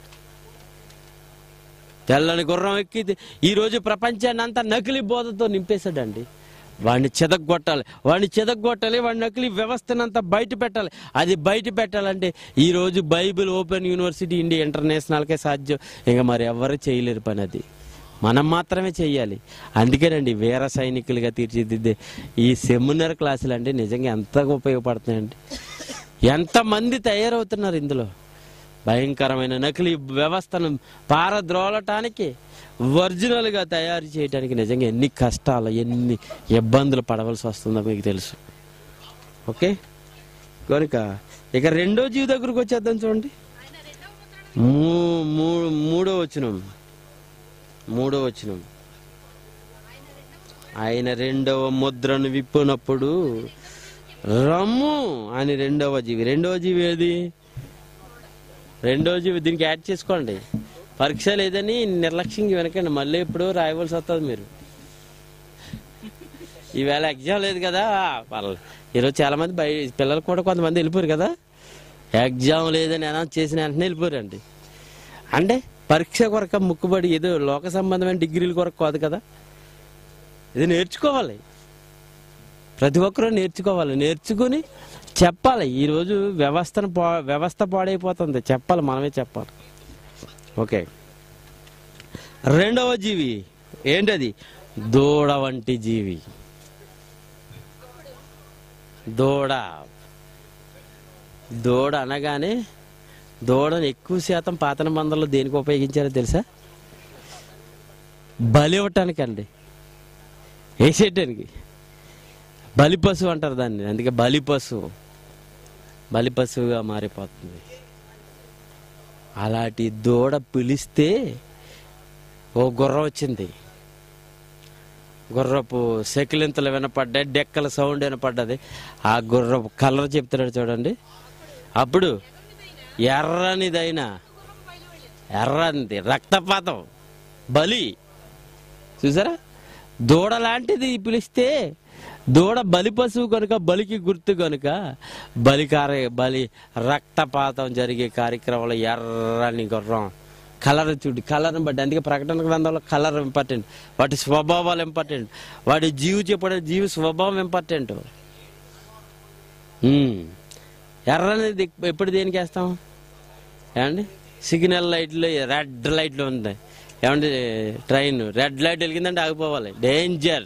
తెల్లని గుర్రం ఎక్కి ఈ రోజు ప్రపంచాన్ని అంతా నకిలీ బోధతో నింపేశాడండి వాడిని చెదగొట్టాలి వాడిని చెదగొట్టాలి వాడి నకిలీ వ్యవస్థనంతా బయట పెట్టాలి అది బయట పెట్టాలంటే ఈ రోజు బైబిల్ ఓపెన్ యూనివర్సిటీ ఇండియా ఇంటర్నేషనల్కే సాధ్యం ఇంకా మరి ఎవరు చేయలేరు పని అది మనం మాత్రమే చెయ్యాలి అందుకేనండి వీర సైనికులుగా తీర్చిదిద్దే ఈ సెమినార్ క్లాసులు అంటే నిజంగా ఎంతగా ఉపయోగపడుతున్నాయండి ఎంతమంది తయారవుతున్నారు ఇందులో భయంకరమైన నకిలీ వ్యవస్థను పారద్రోలటానికి ఒరిజినల్గా తయారు చేయడానికి నిజంగా ఎన్ని కష్టాలు ఎన్ని ఇబ్బందులు పడవలసి వస్తుందో మీకు తెలుసు ఓకే కనుక ఇక రెండో జీవి దగ్గరకు వచ్చేద్దాం చూడండి మూ- మూ- మూడో వచనం మూడో వచనం ఆయన రెండవ ముద్రను విప్పినప్పుడు రమ్ము అని రెండవ జీవి రెండవ జీవి ఏది రెండవ జీవి దీనికి యాడ్ చేసుకోండి పరీక్ష లేదని నిర్లక్ష్యంగా వెనకండి మళ్ళీ ఎప్పుడు రాయవలసి వస్తుంది మీరు ఈవేళ ఎగ్జామ్ లేదు కదా పర్లేదు ఈరోజు చాలా మంది బయ పిల్లలు కూడా కొంతమంది వెళ్ళిపోయారు కదా ఎగ్జామ్ లేదని అనౌన్స్ చేసిన వెంటనే వెళ్ళిపోయారండి అంటే పరీక్ష కొరక ముక్కుబడి ఏదో లోక సంబంధమైన డిగ్రీల కొరకు కాదు కదా ఇది నేర్చుకోవాలి ప్రతి ఒక్కరూ నేర్చుకోవాలి నేర్చుకుని చెప్పాలి ఈరోజు వ్యవస్థను పా వ్యవస్థ పాడైపోతుంది చెప్పాలి మనమే చెప్పాలి ఓకే రెండవ జీవి ఏంటది దూడ వంటి జీవి దూడ దూడ అనగానే దూడను ఎక్కువ శాతం పాతన మందల్లో దేనికి ఉపయోగించారో తెలుసా బలి ఇవ్వటానికండి వేసేయటానికి బలి పశువు అంటారు దాన్ని అందుకే బలి పశువు బలి పశువుగా మారిపోతుంది అలాంటి దూడ పిలిస్తే ఓ గుర్రం వచ్చింది గుర్రపు సెకిలింతలు వినపడ్డాయి డెక్కల సౌండ్ వినపడ్డది ఆ గుర్రపు కలర్ చెప్తున్నాడు చూడండి అప్పుడు ఎర్రనిదైనా ఎర్రనిది రక్తపాతం బలి చూసారా దూడ లాంటిది పిలిస్తే దూడ బలి పశువు కనుక బలికి గుర్తు కనుక బలి కార బలి రక్తపాతం జరిగే కార్యక్రమంలో ఎర్రని గుర్రం కలర్ చూడు కలర్ని బట్టి అందుకే ప్రకటన గ్రంథంలో కలర్ ఇంపార్టెంట్ వాటి స్వభావాలు ఇంపార్టెంట్ వాడి జీవి చెప్పడే జీవి స్వభావం ఇంపార్టెంట్ ఉమ్. ఎర్రనిది ఎప్పుడు దేనికి వేస్తాం ఏమండి సిగ్నల్ లైట్లు రెడ్ లైట్లు ఉంటాయి ఏమండి ట్రైన్ రెడ్ లైట్ వెలిగిందంటే ఆగిపోవాలి డేంజర్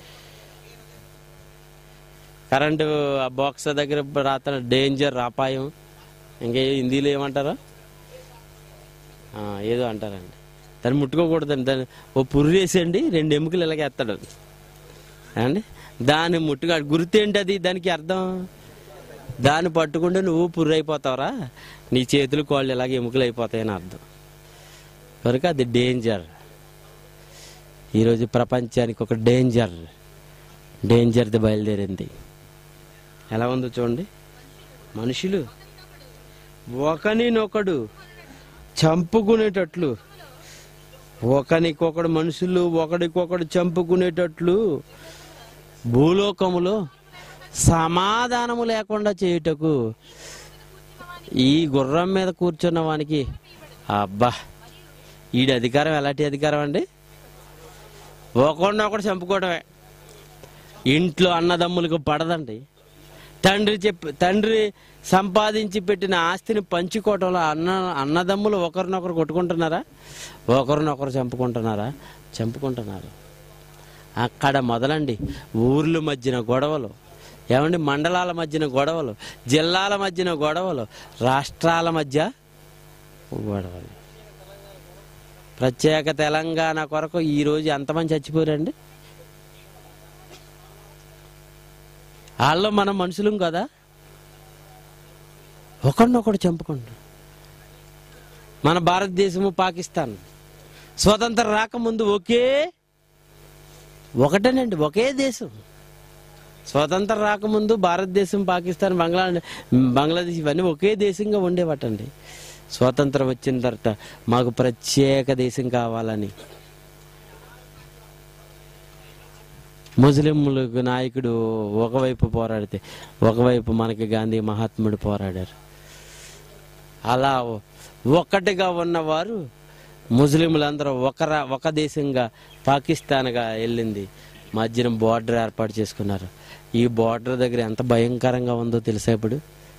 కరెంటు ఆ బాక్స్ దగ్గర రాత డేంజర్ అపాయం ఇంకా హిందీలో ఏమంటారు ఆ, ఏదో అంటారండి దాన్ని ముట్టుకోకూడదండి దాన్ని ఓ పుర్రు వేసేయండి రెండు ఎముకలు ఇలాగ ఎత్తాడు అండి దాన్ని ముట్టుగా గుర్తు ఏంటి అది దానికి అర్థం దాన్ని పట్టుకుంటే నువ్వు పుర్రు అయిపోతావురా నీ చేతులు కాళ్ళు ఇలాగ ఎముకలు అయిపోతాయని అర్థం కనుక అది డేంజర్ ఈరోజు ప్రపంచానికి ఒక డేంజర్ డేంజర్ది బయలుదేరింది ఎలా ఉందో చూడండి మనుషులు ఒకనినొకడు చంపుకునేటట్లు ఒకనికొకడు మనుషులు ఒకడికొకడు చంపుకునేటట్లు భూలోకములో సమాధానము లేకుండా చేయుటకు ఈ గుర్రం మీద కూర్చున్న వానికి అబ్బా ఈడి అధికారం ఎలాంటి అధికారం అండి ఒకడినొకడు చంపుకోవడమే ఇంట్లో అన్నదమ్ములకు పడదండి తండ్రి చెప్పి తండ్రి సంపాదించి పెట్టిన ఆస్తిని పంచుకోవటంలో అన్న అన్నదమ్ములు ఒకరినొకరు కొట్టుకుంటున్నారా ఒకరినొకరు చంపుకుంటున్నారా చంపుకుంటున్నారు అక్కడ మొదలండి ఊర్ల మధ్యన గొడవలు ఏమండి మండలాల మధ్యన గొడవలు జిల్లాల మధ్యన గొడవలు రాష్ట్రాల మధ్య గొడవలు ప్రత్యేక తెలంగాణ కొరకు ఈరోజు ఎంతమంది చచ్చిపోయారండి వాళ్ళు మనం మనుషులం కదా ఒకడినొకడు చంపుకుంటాం మన భారతదేశము పాకిస్తాన్ స్వతంత్రం రాకముందు ఒకే ఒకటేనండి ఒకే దేశం స్వతంత్రం రాకముందు భారతదేశం పాకిస్తాన్ బంగ్లా బంగ్లాదేశ్ ఇవన్నీ ఒకే దేశంగా ఉండేవటండి స్వాతంత్రం వచ్చిన తర్వాత మాకు ప్రత్యేక దేశం కావాలని ముస్లింలకు నాయకుడు ఒకవైపు పోరాడితే ఒకవైపు మనకి గాంధీ మహాత్ముడు పోరాడారు అలా ఒక్కటిగా ఉన్నవారు ముస్లింలందరూ ఒకర ఒక దేశంగా పాకిస్తాన్గా వెళ్ళింది మధ్యన బార్డర్ ఏర్పాటు చేసుకున్నారు ఈ బార్డర్ దగ్గర ఎంత భయంకరంగా ఉందో తెలుసా ఇప్పుడు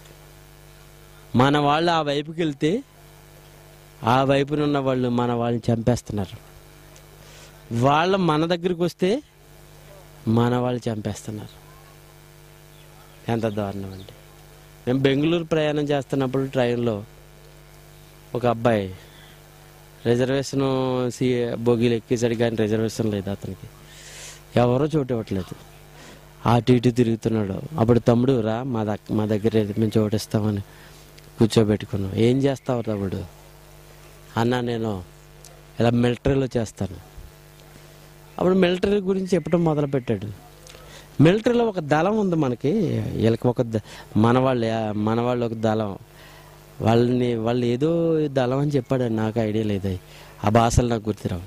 మన వాళ్ళు ఆ వైపుకి వెళ్తే ఆ వైపున ఉన్న వాళ్ళు మన వాళ్ళని చంపేస్తున్నారు వాళ్ళు మన దగ్గరికి వస్తే మన వాళ్ళు చంపేస్తున్నారు ఎంత దారుణం అండి మేము బెంగళూరు ప్రయాణం చేస్తున్నప్పుడు ట్రైన్లో ఒక అబ్బాయి రిజర్వేషన్ సి బోగీలు ఎక్కేసాడు కానీ రిజర్వేషన్ లేదు అతనికి ఎవరో చోటు ఇవ్వట్లేదు అటు ఇటు తిరుగుతున్నాడు అప్పుడు తమ్ముడు రా మా దగ్ మా దగ్గర ఏది మేము చోటిస్తామని కూర్చోబెట్టుకున్నాం ఏం చేస్తావు తమ్ముడు అన్న నేను ఇలా మిలిటరీలో చేస్తాను అప్పుడు మిలిటరీ గురించి చెప్పడం మొదలుపెట్టాడు మిలిటరీలో ఒక దళం ఉంది మనకి వీళ్ళకి ఒక ద- మన వాళ్ళు మన వాళ్ళు ఒక దళం వాళ్ళని వాళ్ళు ఏదో దళం అని చెప్పాడు నాకు ఐడియా లేదు ఆ భాషలు నాకు గుర్తురావు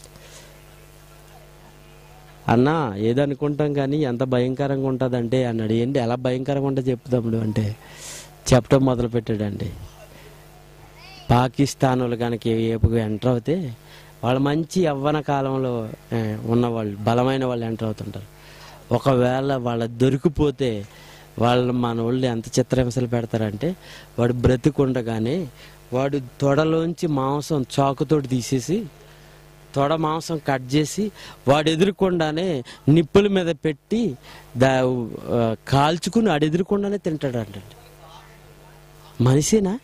అన్న ఏదో అనుకుంటాం కానీ ఎంత భయంకరంగా ఉంటుందంటే అన్నాడు ఏంటి ఎలా భయంకరంగా ఉంటుంది చెప్తాముడు అంటే చెప్పడం మొదలు పెట్టాడండి పాకిస్తానులు కనుక ఏపుగా ఎంటర్ అవుతే వాళ్ళు మంచి యవ్వన కాలంలో ఏ, ఉన్నవాళ్ళు బలమైన వాళ్ళు ఎంటర్ అవుతుంటారు ఒకవేళ వాళ్ళ దొరికిపోతే వాళ్ళు మన వాళ్ళు ఎంత చిత్రహింసలు పెడతారంటే వాడు బ్రతికుండగానే వాడు తొడలోంచి మాంసం చాకుతోటి తీసేసి తొడ మాంసం కట్ చేసి వాడు ఎదురుకుండానే నిప్పుల మీద పెట్టి దా ఆ, కాల్చుకుని వాడు ఎదురుకుండానే తింటాడు అంటండి మనిషినా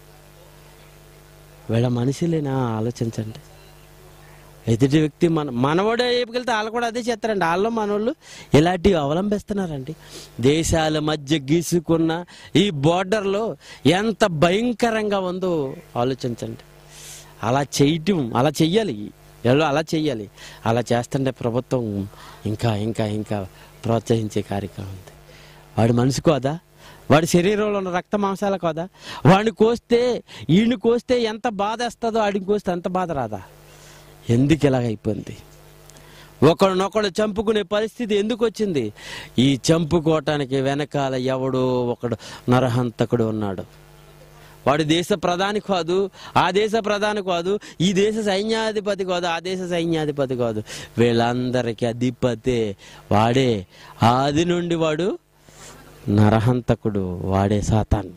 వీళ్ళ మనిషిలేనా ఆలోచించండి ఎదుటి వ్యక్తి మన మనవాడు వైపుకెళ్తే వాళ్ళు కూడా అదే చేస్తారండి వాళ్ళు మనోళ్ళు ఇలాంటివి అవలంబిస్తున్నారండి దేశాల మధ్య గీసుకున్న ఈ బోర్డర్లో ఎంత భయంకరంగా ఉందో ఆలోచించండి అలా చేయటం అలా చెయ్యాలి ఎవరో అలా చెయ్యాలి అలా చేస్తుంటే ప్రభుత్వం ఇంకా ఇంకా ఇంకా ప్రోత్సహించే కార్యక్రమం ఉంది వాడి మనసు కోదా వాడి శరీరంలో ఉన్న రక్త మాంసాల కోదా వాడిని కోస్తే ఈయన కోస్తే ఎంత బాధ వేస్తుందో ఆడిని కోస్తే అంత బాధ రాదా ఎందుకు ఇలాగ అయిపోయింది ఒకడినొకడు చంపుకునే పరిస్థితి ఎందుకు వచ్చింది ఈ చంపుకోవటానికి వెనకాల ఎవడో ఒకడు నరహంతకుడు ఉన్నాడు వాడు దేశ ప్రధాని కాదు ఆ దేశ ప్రధాని కాదు ఈ దేశ సైన్యాధిపతి కాదు ఆ దేశ సైన్యాధిపతి కాదు వీళ్ళందరికీ అధిపతే వాడే ఆది నుండి వాడు నరహంతకుడు వాడే సాతాన్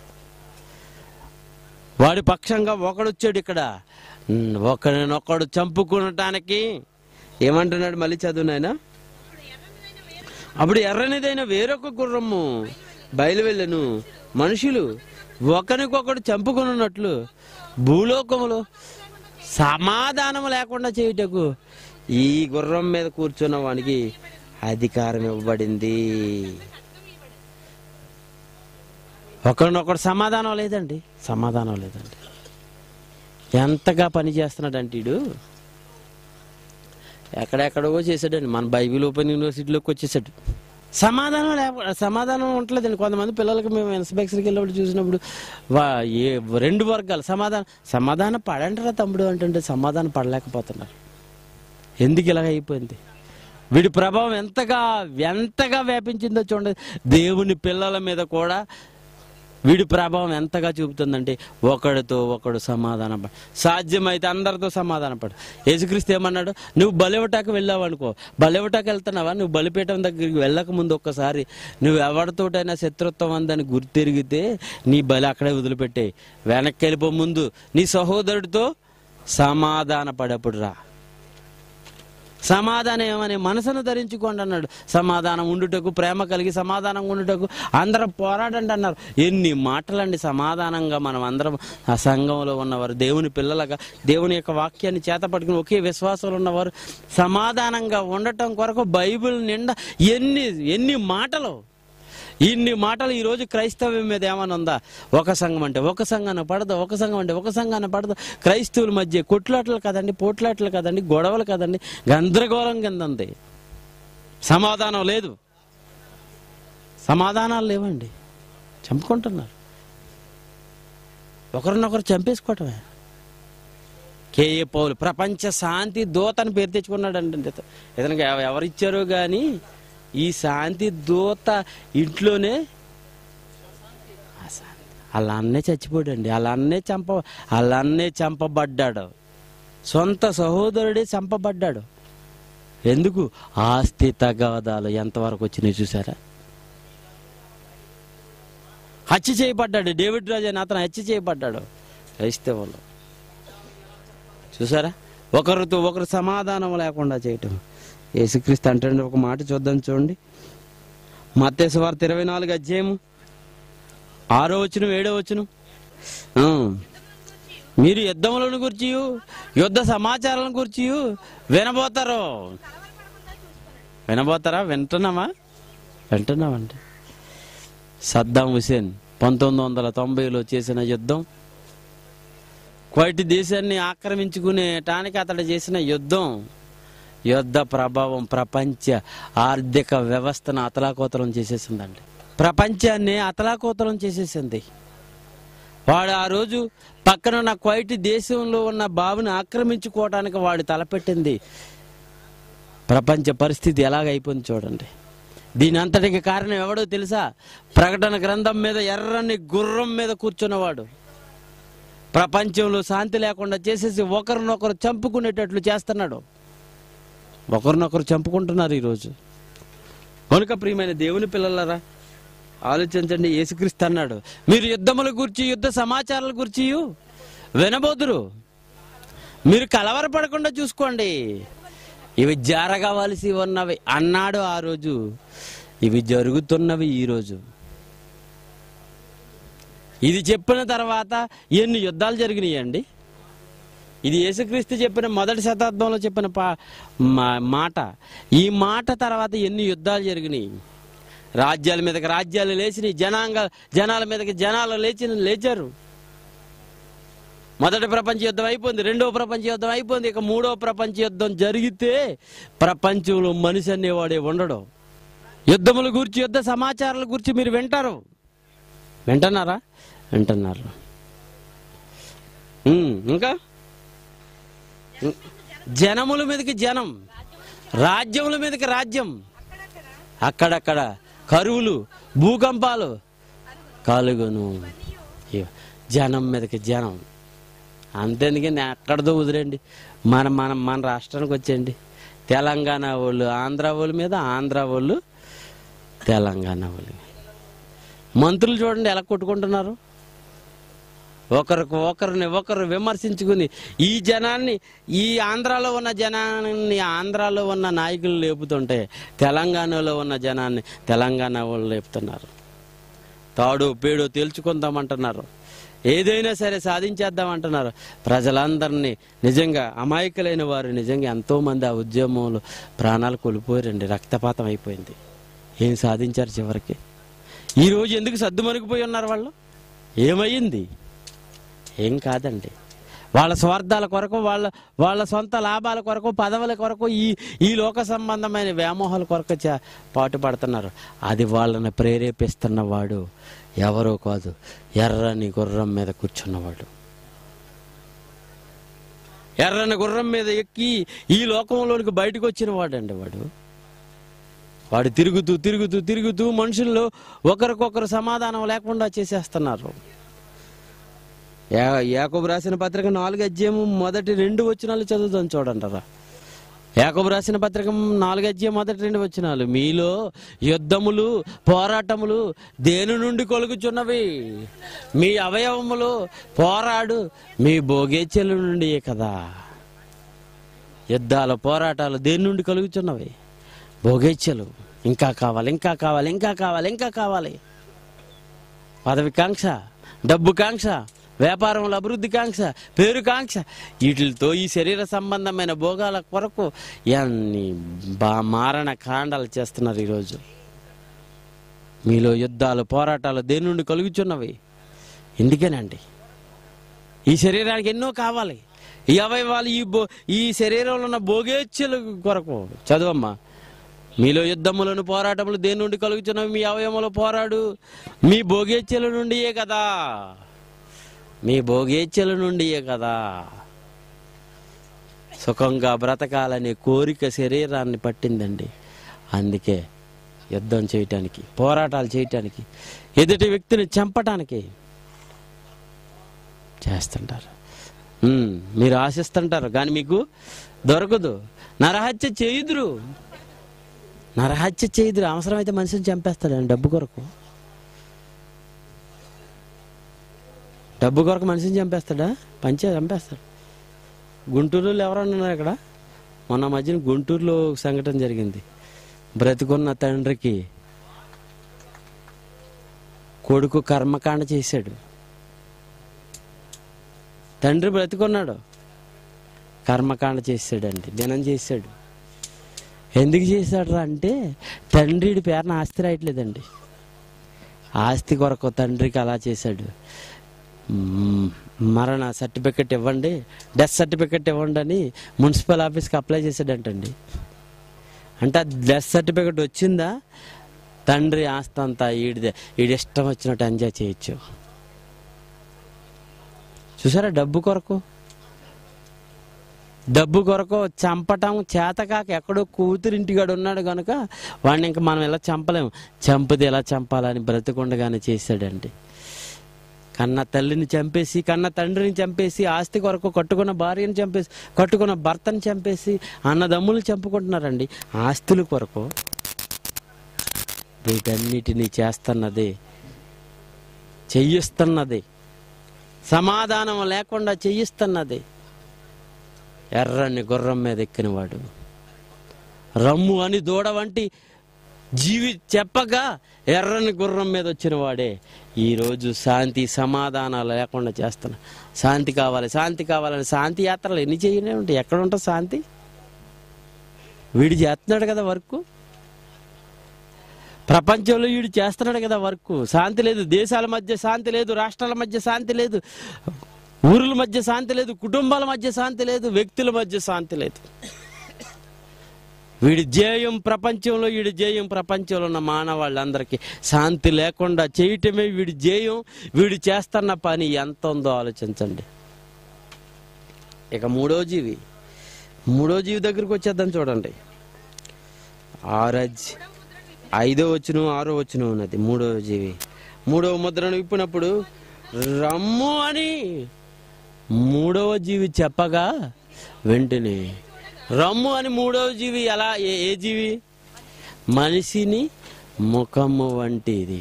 వాడి పక్షంగా ఒకడొచ్చాడు ఇక్కడ ఉమ్, ఒకడినొకడు చంపుకునటానికి ఏమంటున్నాడు మళ్ళీ చదువు నాయనా అప్పుడు ఎర్రనిదైన వేరొక గుర్రము బయలువెళ్ళను మనుషులు ఒకరికొకడు చంపుకున్నట్లు భూలోకములో సమాధానం లేకుండా చేయుటకు ఈ గుర్రం మీద కూర్చున్న వానికి అధికారం ఇవ్వబడింది ఒకరినొకడు సమాధానం లేదండి సమాధానం లేదండి ఎంతగా పని చేస్తున్నాడంటే ఈడు ఎక్కడెక్కడో చేశాడండి మన బైబిల్ ఓపెన్ యూనివర్సిటీలోకి వచ్చేసాడు సమాధానం లేక సమాధానం ఉండలేదండి కొంతమంది పిల్లలకి మేము ఇన్స్పెక్షన్కి వెళ్ళినప్పుడు చూసినప్పుడు వా ఏ రెండు వర్గాలు సమాధానం సమాధానం పడంటారా తమ్ముడు అంటే సమాధానం పడలేకపోతున్నారు ఎందుకు ఇలాగ అయిపోయింది వీడి ప్రభావం ఎంతగా ఎంతగా వ్యాపించిందో చూడండి దేవుని పిల్లల మీద కూడా వీడి ప్రభావం ఎంతగా చూపుతుందంటే ఒకడితో ఒకడు సమాధానం పడ సాధ్యమైతే అందరితో సమాధానం పడు యేసుక్రీస్తు ఏమన్నాడు నువ్వు బలివటాకు వెళ్ళావు అనుకో బలివటాకు వెళ్తున్నావా నువ్వు బలిపీఠం దగ్గరికి వెళ్ళక ముందు ఒక్కసారి నువ్వు ఎవరితోటైనా శత్రుత్వం అందని గుర్తిరిగితే నీ బలి అక్కడే వదిలిపెట్టే వెనక్కి వెళ్ళిపో ముందు నీ సహోదరుడితో సమాధాన పడప్పుడు రా సమాధానం ఏమని మనసును ధరించుకోండి అన్నాడు సమాధానం ఉండుటకు ప్రేమ కలిగి సమాధానం ఉండుటకు అందరం పోరాడండి అన్నారు ఎన్ని మాటలండి సమాధానంగా మనం అందరం ఆ సంఘంలో ఉన్నవారు దేవుని పిల్లలుగా దేవుని యొక్క వాక్యాన్ని చేత పట్టుకుని ఒకే విశ్వాసంలో ఉన్నవారు సమాధానంగా ఉండటం కొరకు బైబిల్ నిండా ఎన్ని ఎన్ని మాటలు ఇన్ని మాటలు ఈ రోజు క్రైస్తవ్యం మీద ఏమైనా ఉందా ఒక సంఘం అంటే ఒక సంఘాన పడదు ఒక సంఘం అంటే ఒక సంఘాన పడదు క్రైస్తవుల మధ్య కొట్లాటలు కదండి పోట్లాటలు కదండి గొడవలు కదండి గందరగోళం కింద ఉంది సమాధానం లేదు సమాధానాలు లేవండి చంపుకుంటున్నారు ఒకరినొకరు చంపేసుకోవటమే కేఏ పౌలు ప్రపంచ శాంతి దూత అని పేరు తెచ్చుకున్నాడు అంటే ఇతనికి ఎవ- ఎవరిచ్చారో కానీ ఈ శాంతి దూత ఇంట్లోనే ఆ శాంతి. వాళ్ళ అన్నే చచ్చిపోయాడండి వాళ్ళ అన్నే చంప వాళ్ళ అన్నే చంపబడ్డాడు సొంత సహోదరుడే చంపబడ్డాడు ఎందుకు ఆస్తి తగాదాలు ఎంతవరకు వచ్చినాయి చూసారా హత్య చేయబడ్డాడు డేవిడ్ రాజు అని అతను హత్య చేయబడ్డాడు క్రైస్తవులు చూసారా ఒకరితో ఒకరు సమాధానం లేకుండా చేయటం యేసుక్రీస్తు అంటే ఒక మాట చూద్దాం చూడండి మత్తేసు వార్త ఇరవై నాలుగు అధ్యాయము ఆరో వచ్చును ఏడో వచ్చును ఆ. మీరు యుద్ధములను గురించి యుద్ధ సమాచారాలను గురించి వినబోతారు వినబోతారా వింటున్నామా వింటున్నామండి సద్దాం హుసేన్ పంతొమ్మిది వందల తొంభైలో చేసిన యుద్ధం క్వైట్ దేశాన్ని ఆక్రమించుకునేటానికి అతడు చేసిన యుద్ధం యుద్ధ ప్రభావం ప్రపంచ ఆర్థిక వ్యవస్థను అతలాకోతలం చేసేసిందండి ప్రపంచాన్ని అతలాకోతలం చేసేసింది వాడు ఆ రోజు పక్కన ఉన్న క్వైట్ దేశంలో ఉన్న బావిని ఆక్రమించుకోవడానికి వాడు తలపెట్టింది ప్రపంచ పరిస్థితి ఎలాగైపోయింది చూడండి దీని అంతటికి కారణం ఎవడో తెలుసా ప్రకటన గ్రంథం మీద ఎర్రని గుర్రం మీద కూర్చున్నవాడు ప్రపంచంలో శాంతి లేకుండా చేసేసి ఒకరినొకరు చంపుకునేటట్లు చేస్తున్నాడు ఒకరినొకరు చంపుకుంటున్నారు ఈరోజు కనుక ప్రియమైన దేవుని పిల్లలరా ఆలోచించండి యేసుక్రీస్తు అన్నాడు మీరు యుద్ధముల గురించి యుద్ధ సమాచారాల గురించి వినబోదురు మీరు కలవరపడకుండా చూసుకోండి ఇవి జరగవలసి ఉన్నవి అన్నాడు ఆ రోజు ఇవి జరుగుతున్నవి ఈరోజు ఇది చెప్పిన తర్వాత ఎన్ని యుద్ధాలు జరిగినాయండి ఇది యేసుక్రీస్తు చెప్పిన మొదటి శతాబ్దంలో చెప్పిన పా మా- మాట ఈ మాట తర్వాత ఎన్ని యుద్ధాలు జరిగినాయి రాజ్యాల మీదకి రాజ్యాలు లేచినాయి జనాంగ జనాల మీదకి జనాలు లేచి లేచారు మొదటి ప్రపంచ యుద్ధం అయిపోయింది రెండవ ప్రపంచ యుద్ధం అయిపోయింది ఇక మూడవ ప్రపంచ యుద్ధం జరిగితే ప్రపంచంలో మనిషి అనేవాడే ఉండడు యుద్ధముల గురించి యుద్ధ సమాచారాల గురించి మీరు వింటారు వింటున్నారా వింటున్నారు ఉమ్, ఇంకా జనముల మీదకి జనం రాజ్యముల మీదకి రాజ్యం అక్కడక్కడ కరువులు భూకంపాలు కలుగును ఇవ- జనం మీదకి జనం అంతేందుకే నేను ఎక్కడదో వదిలేండి మన మన మన రాష్ట్రానికి వచ్చేయండి తెలంగాణ వాళ్ళు ఆంధ్ర వాళ్ళ మీద ఆంధ్ర వాళ్ళు తెలంగాణ వాళ్ళు మంత్రులు చూడండి ఎలా కొట్టుకుంటున్నారు ఒకరికి ఒకరిని ఒకరు విమర్శించుకుని ఈ జనాన్ని ఈ ఆంధ్రాలో ఉన్న జనాన్ని ఆంధ్రాలో ఉన్న నాయకులు లేపుతుంటే తెలంగాణలో ఉన్న జనాన్ని తెలంగాణ వాళ్ళు లేపుతున్నారు తాడు పేడు తేల్చుకుందామంటున్నారు ఏదైనా సరే సాధించేద్దామంటున్నారు ప్రజలందరినీ నిజంగా అమాయకులైన వారు నిజంగా ఎంతోమంది ఆ ఉద్యమంలో ప్రాణాలు కోల్పోయారండి రక్తపాతం అయిపోయింది ఏం సాధించారు చివరికి ఈరోజు ఎందుకు సర్దుమణిగిపోయి ఉన్నారు వాళ్ళు ఏమయ్యింది ఏం కాదండి వాళ్ళ స్వార్థాల కొరకు వాళ్ళ వాళ్ళ సొంత లాభాల కొరకు పదవుల కొరకు ఈ ఈ లోక సంబంధమైన వ్యామోహాల కొరకు చే- పాటు పడుతున్నారు అది వాళ్ళని ప్రేరేపిస్తున్నవాడు ఎవరో కాదు ఎర్రని గుర్రం మీద కూర్చున్నవాడు ఎర్రని గుర్రం మీద ఎక్కి ఈ లోకంలోనికి బయటకు వచ్చిన వాడండి వాడు వాడు తిరుగుతూ తిరుగుతూ తిరుగుతూ మనుషుల్లో ఒకరికొకరు సమాధానం లేకుండా చేసేస్తున్నారు యా- యాకోబు రాసిన పత్రిక నాలుగు అధ్యాయము మొదటి రెండు వచనాలు చదువుతాను చూడంటారా యాకోబు రాసిన పత్రిక నాలుగు అధ్యాయం మొదటి రెండు వచనాలు మీలో యుద్ధములు పోరాటములు దేని నుండి కొలుగుచున్నవి మీ అవయవములు పోరాడు మీ భోగేచ్యల నుండి కదా యుద్ధాలు పోరాటాలు దేని నుండి కలుగుచున్నవి భోగేచ్ఛలు ఇంకా కావాలి ఇంకా కావాలి ఇంకా కావాలి ఇంకా కావాలి పదవి కాంక్ష డబ్బు కాంక్ష వ్యాపారంలో అభివృద్ధి కాంక్ష పేరు కాంక్ష వీటితో ఈ శరీర సంబంధమైన భోగాల కొరకు ఎన్ని బా మారణ కాండాలు చేస్తున్నారు ఈరోజు మీలో యుద్ధాలు పోరాటాలు దేని నుండి కలుగుచున్నవి ఎందుకేనండి ఈ శరీరానికి ఎన్నో కావాలి ఈ అవయవాలు ఈ బో ఈ శరీరంలో ఉన్న భోగేచ్ఛల కొరకు చదువమ్మా మీలో యుద్ధములను పోరాటములు దేని నుండి కలుగుచున్నవి మీ అవయములు పోరాడు మీ భోగేచ్ఛల నుండియే కదా మీ భోగేచ్ఛల నుండియే కదా సుఖంగా బ్రతకాలనే కోరిక శరీరాన్ని పట్టిందండి అందుకే యుద్ధం చేయటానికి పోరాటాలు చేయటానికి ఎదుటి వ్యక్తిని చంపటానికి చేస్తుంటారు ఉమ్, మీరు ఆశిస్తుంటారు కానీ మీకు దొరకదు నరహత్య చేయుదురు నరహత్య చేయుదురు అవసరమైతే మనిషిని చంపేస్తాడండి డబ్బు కొరకు డబ్బు కొరకు మనిషిని చంపేస్తాడా పంచే చంపేస్తాడు గుంటూరులో ఎవరన్నా ఉన్నారు ఇక్కడ మొన్న మధ్యన గుంటూరులో ఒక సంఘటన జరిగింది బ్రతికున్న తండ్రికి కొడుకు కర్మకాండ చేశాడు తండ్రి బ్రతికున్నాడు కర్మకాండ చేశాడండి దినం చేశాడు ఎందుకు చేశాడు అంటే తండ్రిడి పేరున ఆస్తి రాయట్లేదండి ఆస్తి కొరకు తండ్రికి అలా చేశాడు మ్మ్. మరణ సర్టిఫికెట్ ఇవ్వండి డెత్ సర్టిఫికెట్ ఇవ్వండి అని మున్సిపల్ ఆఫీస్కి అప్లై చేశాడంటండి అంటే ఆ డెత్ సర్టిఫికెట్ వచ్చిందా తండ్రి ఆస్తి అంతా ఈడిదే ఈడి ఇష్టం వచ్చినట్టు ఎంజాయ్ చేయొచ్చు చూసారా డబ్బు కొరకు డబ్బు కొరకు చంపటం చేతకాక ఎక్కడో కూతురింటిగాడు ఉన్నాడు కనుక వాడిని ఇంకా మనం ఎలా చంపలేము చంపితే ఎలా చంపాలని బ్రతికుండగానే చేశాడండి కన్న తల్లిని చంపేసి కన్న తండ్రిని చంపేసి ఆస్తి కొరకు కట్టుకున్న భార్యను చంపేసి కట్టుకున్న భర్తను చంపేసి అన్నదమ్ములు చంపుకుంటున్నారండి ఆస్తుల కొరకు వీటన్నిటినీ చేస్తున్నది చెయ్యిస్తున్నది సమాధానం లేకుండా చెయ్యిస్తున్నది ఎర్రని గుర్రం మీద ఎక్కినవాడు రమ్ము అని దూడ వంటి జీవి చెప్పగా ఎర్రని గుర్రం మీద వచ్చిన వాడే ఈరోజు శాంతి సమాధానాలు లేకుండా చేస్తున్నా శాంతి కావాలి శాంతి కావాలని శాంతి యాత్రలు ఎన్ని చేయనే ఉంటాయి ఎక్కడ ఉంటుంది శాంతి వీడు చేస్తున్నాడు కదా వర్క్ ప్రపంచంలో వీడు చేస్తున్నాడు కదా వర్క్ శాంతి లేదు దేశాల మధ్య శాంతి లేదు రాష్ట్రాల మధ్య శాంతి లేదు ఊరుల మధ్య శాంతి లేదు కుటుంబాల మధ్య శాంతి లేదు వ్యక్తుల మధ్య శాంతి లేదు వీడి జేయం ప్రపంచంలో వీడి జేయం ప్రపంచంలో ఉన్న మానవాళ్ళందరికీ శాంతి లేకుండా చేయటమే వీడి జేయం వీడు చేస్తున్న పని ఎంత ఉందో ఆలోచించండి ఇక మూడో జీవి మూడో జీవి దగ్గరికి వచ్చేద్దాం చూడండి ఆరజ్ ఐదో వచ్చును ఆరో వచ్చును ఉన్నది మూడో జీవి మూడవ ముద్రను విప్పినప్పుడు రమ్ము అని మూడవ జీవి చెప్పగా వెంటనే రమ్ము అని మూడవ జీవి ఎలా ఏ ఏ జీవి మనిషిని ముఖము వంటిది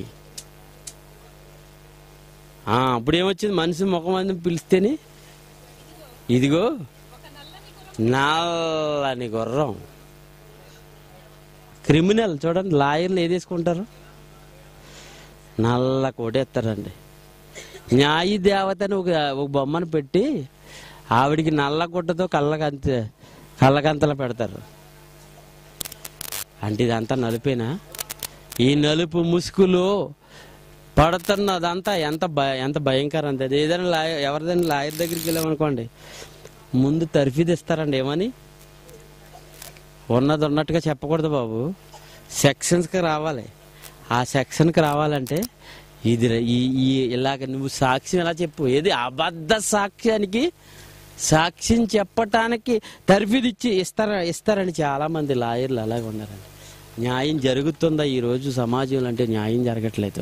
ఆ, అప్పుడు ఏమొచ్చింది మనిషి ముఖం అని పిలిస్తేనే ఇదిగో నల్లని గుర్రం క్రిమినల్ చూడండి లాయర్లు ఏది వేసుకుంటారు నల్ల కోటేస్తారండి న్యాయ దేవతని ఒక ఒక బొమ్మను పెట్టి ఆవిడికి నల్ల గుడ్డతో కళ్ళకంత కళ్ళకంతలు పెడతారు అంటే ఇదంతా నలుపేనా ఈ నలుపు ముసుగులో పడుతున్నదంతా ఎంత భయ ఎంత భయంకరం అంతే అది ఏదైనా లాయర్ ఎవరిదైనా లాయర్ దగ్గరికి వెళ్ళామనుకోండి ముందు తర్ఫీదు ఇస్తారండి ఏమని ఉన్నది ఉన్నట్టుగా చెప్పకూడదు బాబు సెక్షన్స్కి రావాలి ఆ సెక్షన్కి రావాలంటే ఇది ర- ఈ ఈ ఇలాగ నువ్వు సాక్ష్యం ఎలా చెప్పు ఏది అబద్ధ సాక్ష్యానికి సాక్ష్యం చెప్పటానికి తర్ఫీదు ఇచ్చి ఇస్తారా ఇస్తారని చాలా మంది లాయర్లు అలాగే ఉన్నారండి న్యాయం జరుగుతుందా ఈ రోజు సమాజంలో అంటే న్యాయం జరగట్లేదు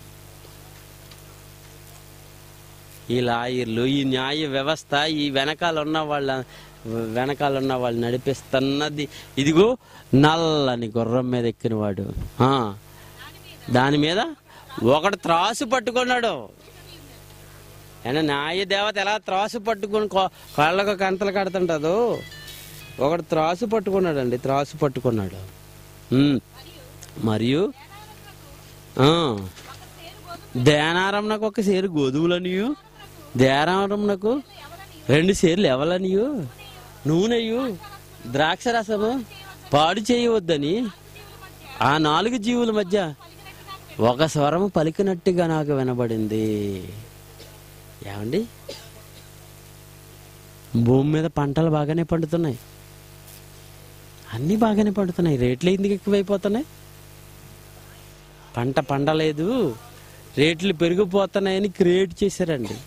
ఈ లాయర్లు ఈ న్యాయ వ్యవస్థ ఈ వెనకాల ఉన్న వాళ్ళ వెనకాల ఉన్న వాళ్ళు నడిపిస్తున్నది ఇదిగో నల్లని గుర్రం మీద ఎక్కినవాడు ఆ, దాని మీద ఒకడు త్రాసు పట్టుకున్నాడు అయినా న్యాయ దేవత ఎలా త్రాసు పట్టుకుని కో- కాళ్ళకు కంతలు కడుతుంటదో ఒకడు త్రాసు పట్టుకున్నాడండి త్రాసు పట్టుకున్నాడు ఉమ్. మరియు ఆ, దేనారంనకు ఒక సేరు గోధుమలనియు దేనారంనకు రెండు సేర్లు ఎవలనియు నూనెయు ద్రాక్ష రసము పాడు చేయవద్దని ఆ నాలుగు జీవుల మధ్య ఒక స్వరము పలికినట్టుగా నాకు వినబడింది ఏమండి భూమి మీద పంటలు బాగానే పండుతున్నాయి అన్నీ బాగానే పండుతున్నాయి రేట్లు ఎందుకు ఎక్కువైపోతున్నాయి పంట పండలేదు రేట్లు పెరిగిపోతున్నాయని క్రియేట్ చేశారండి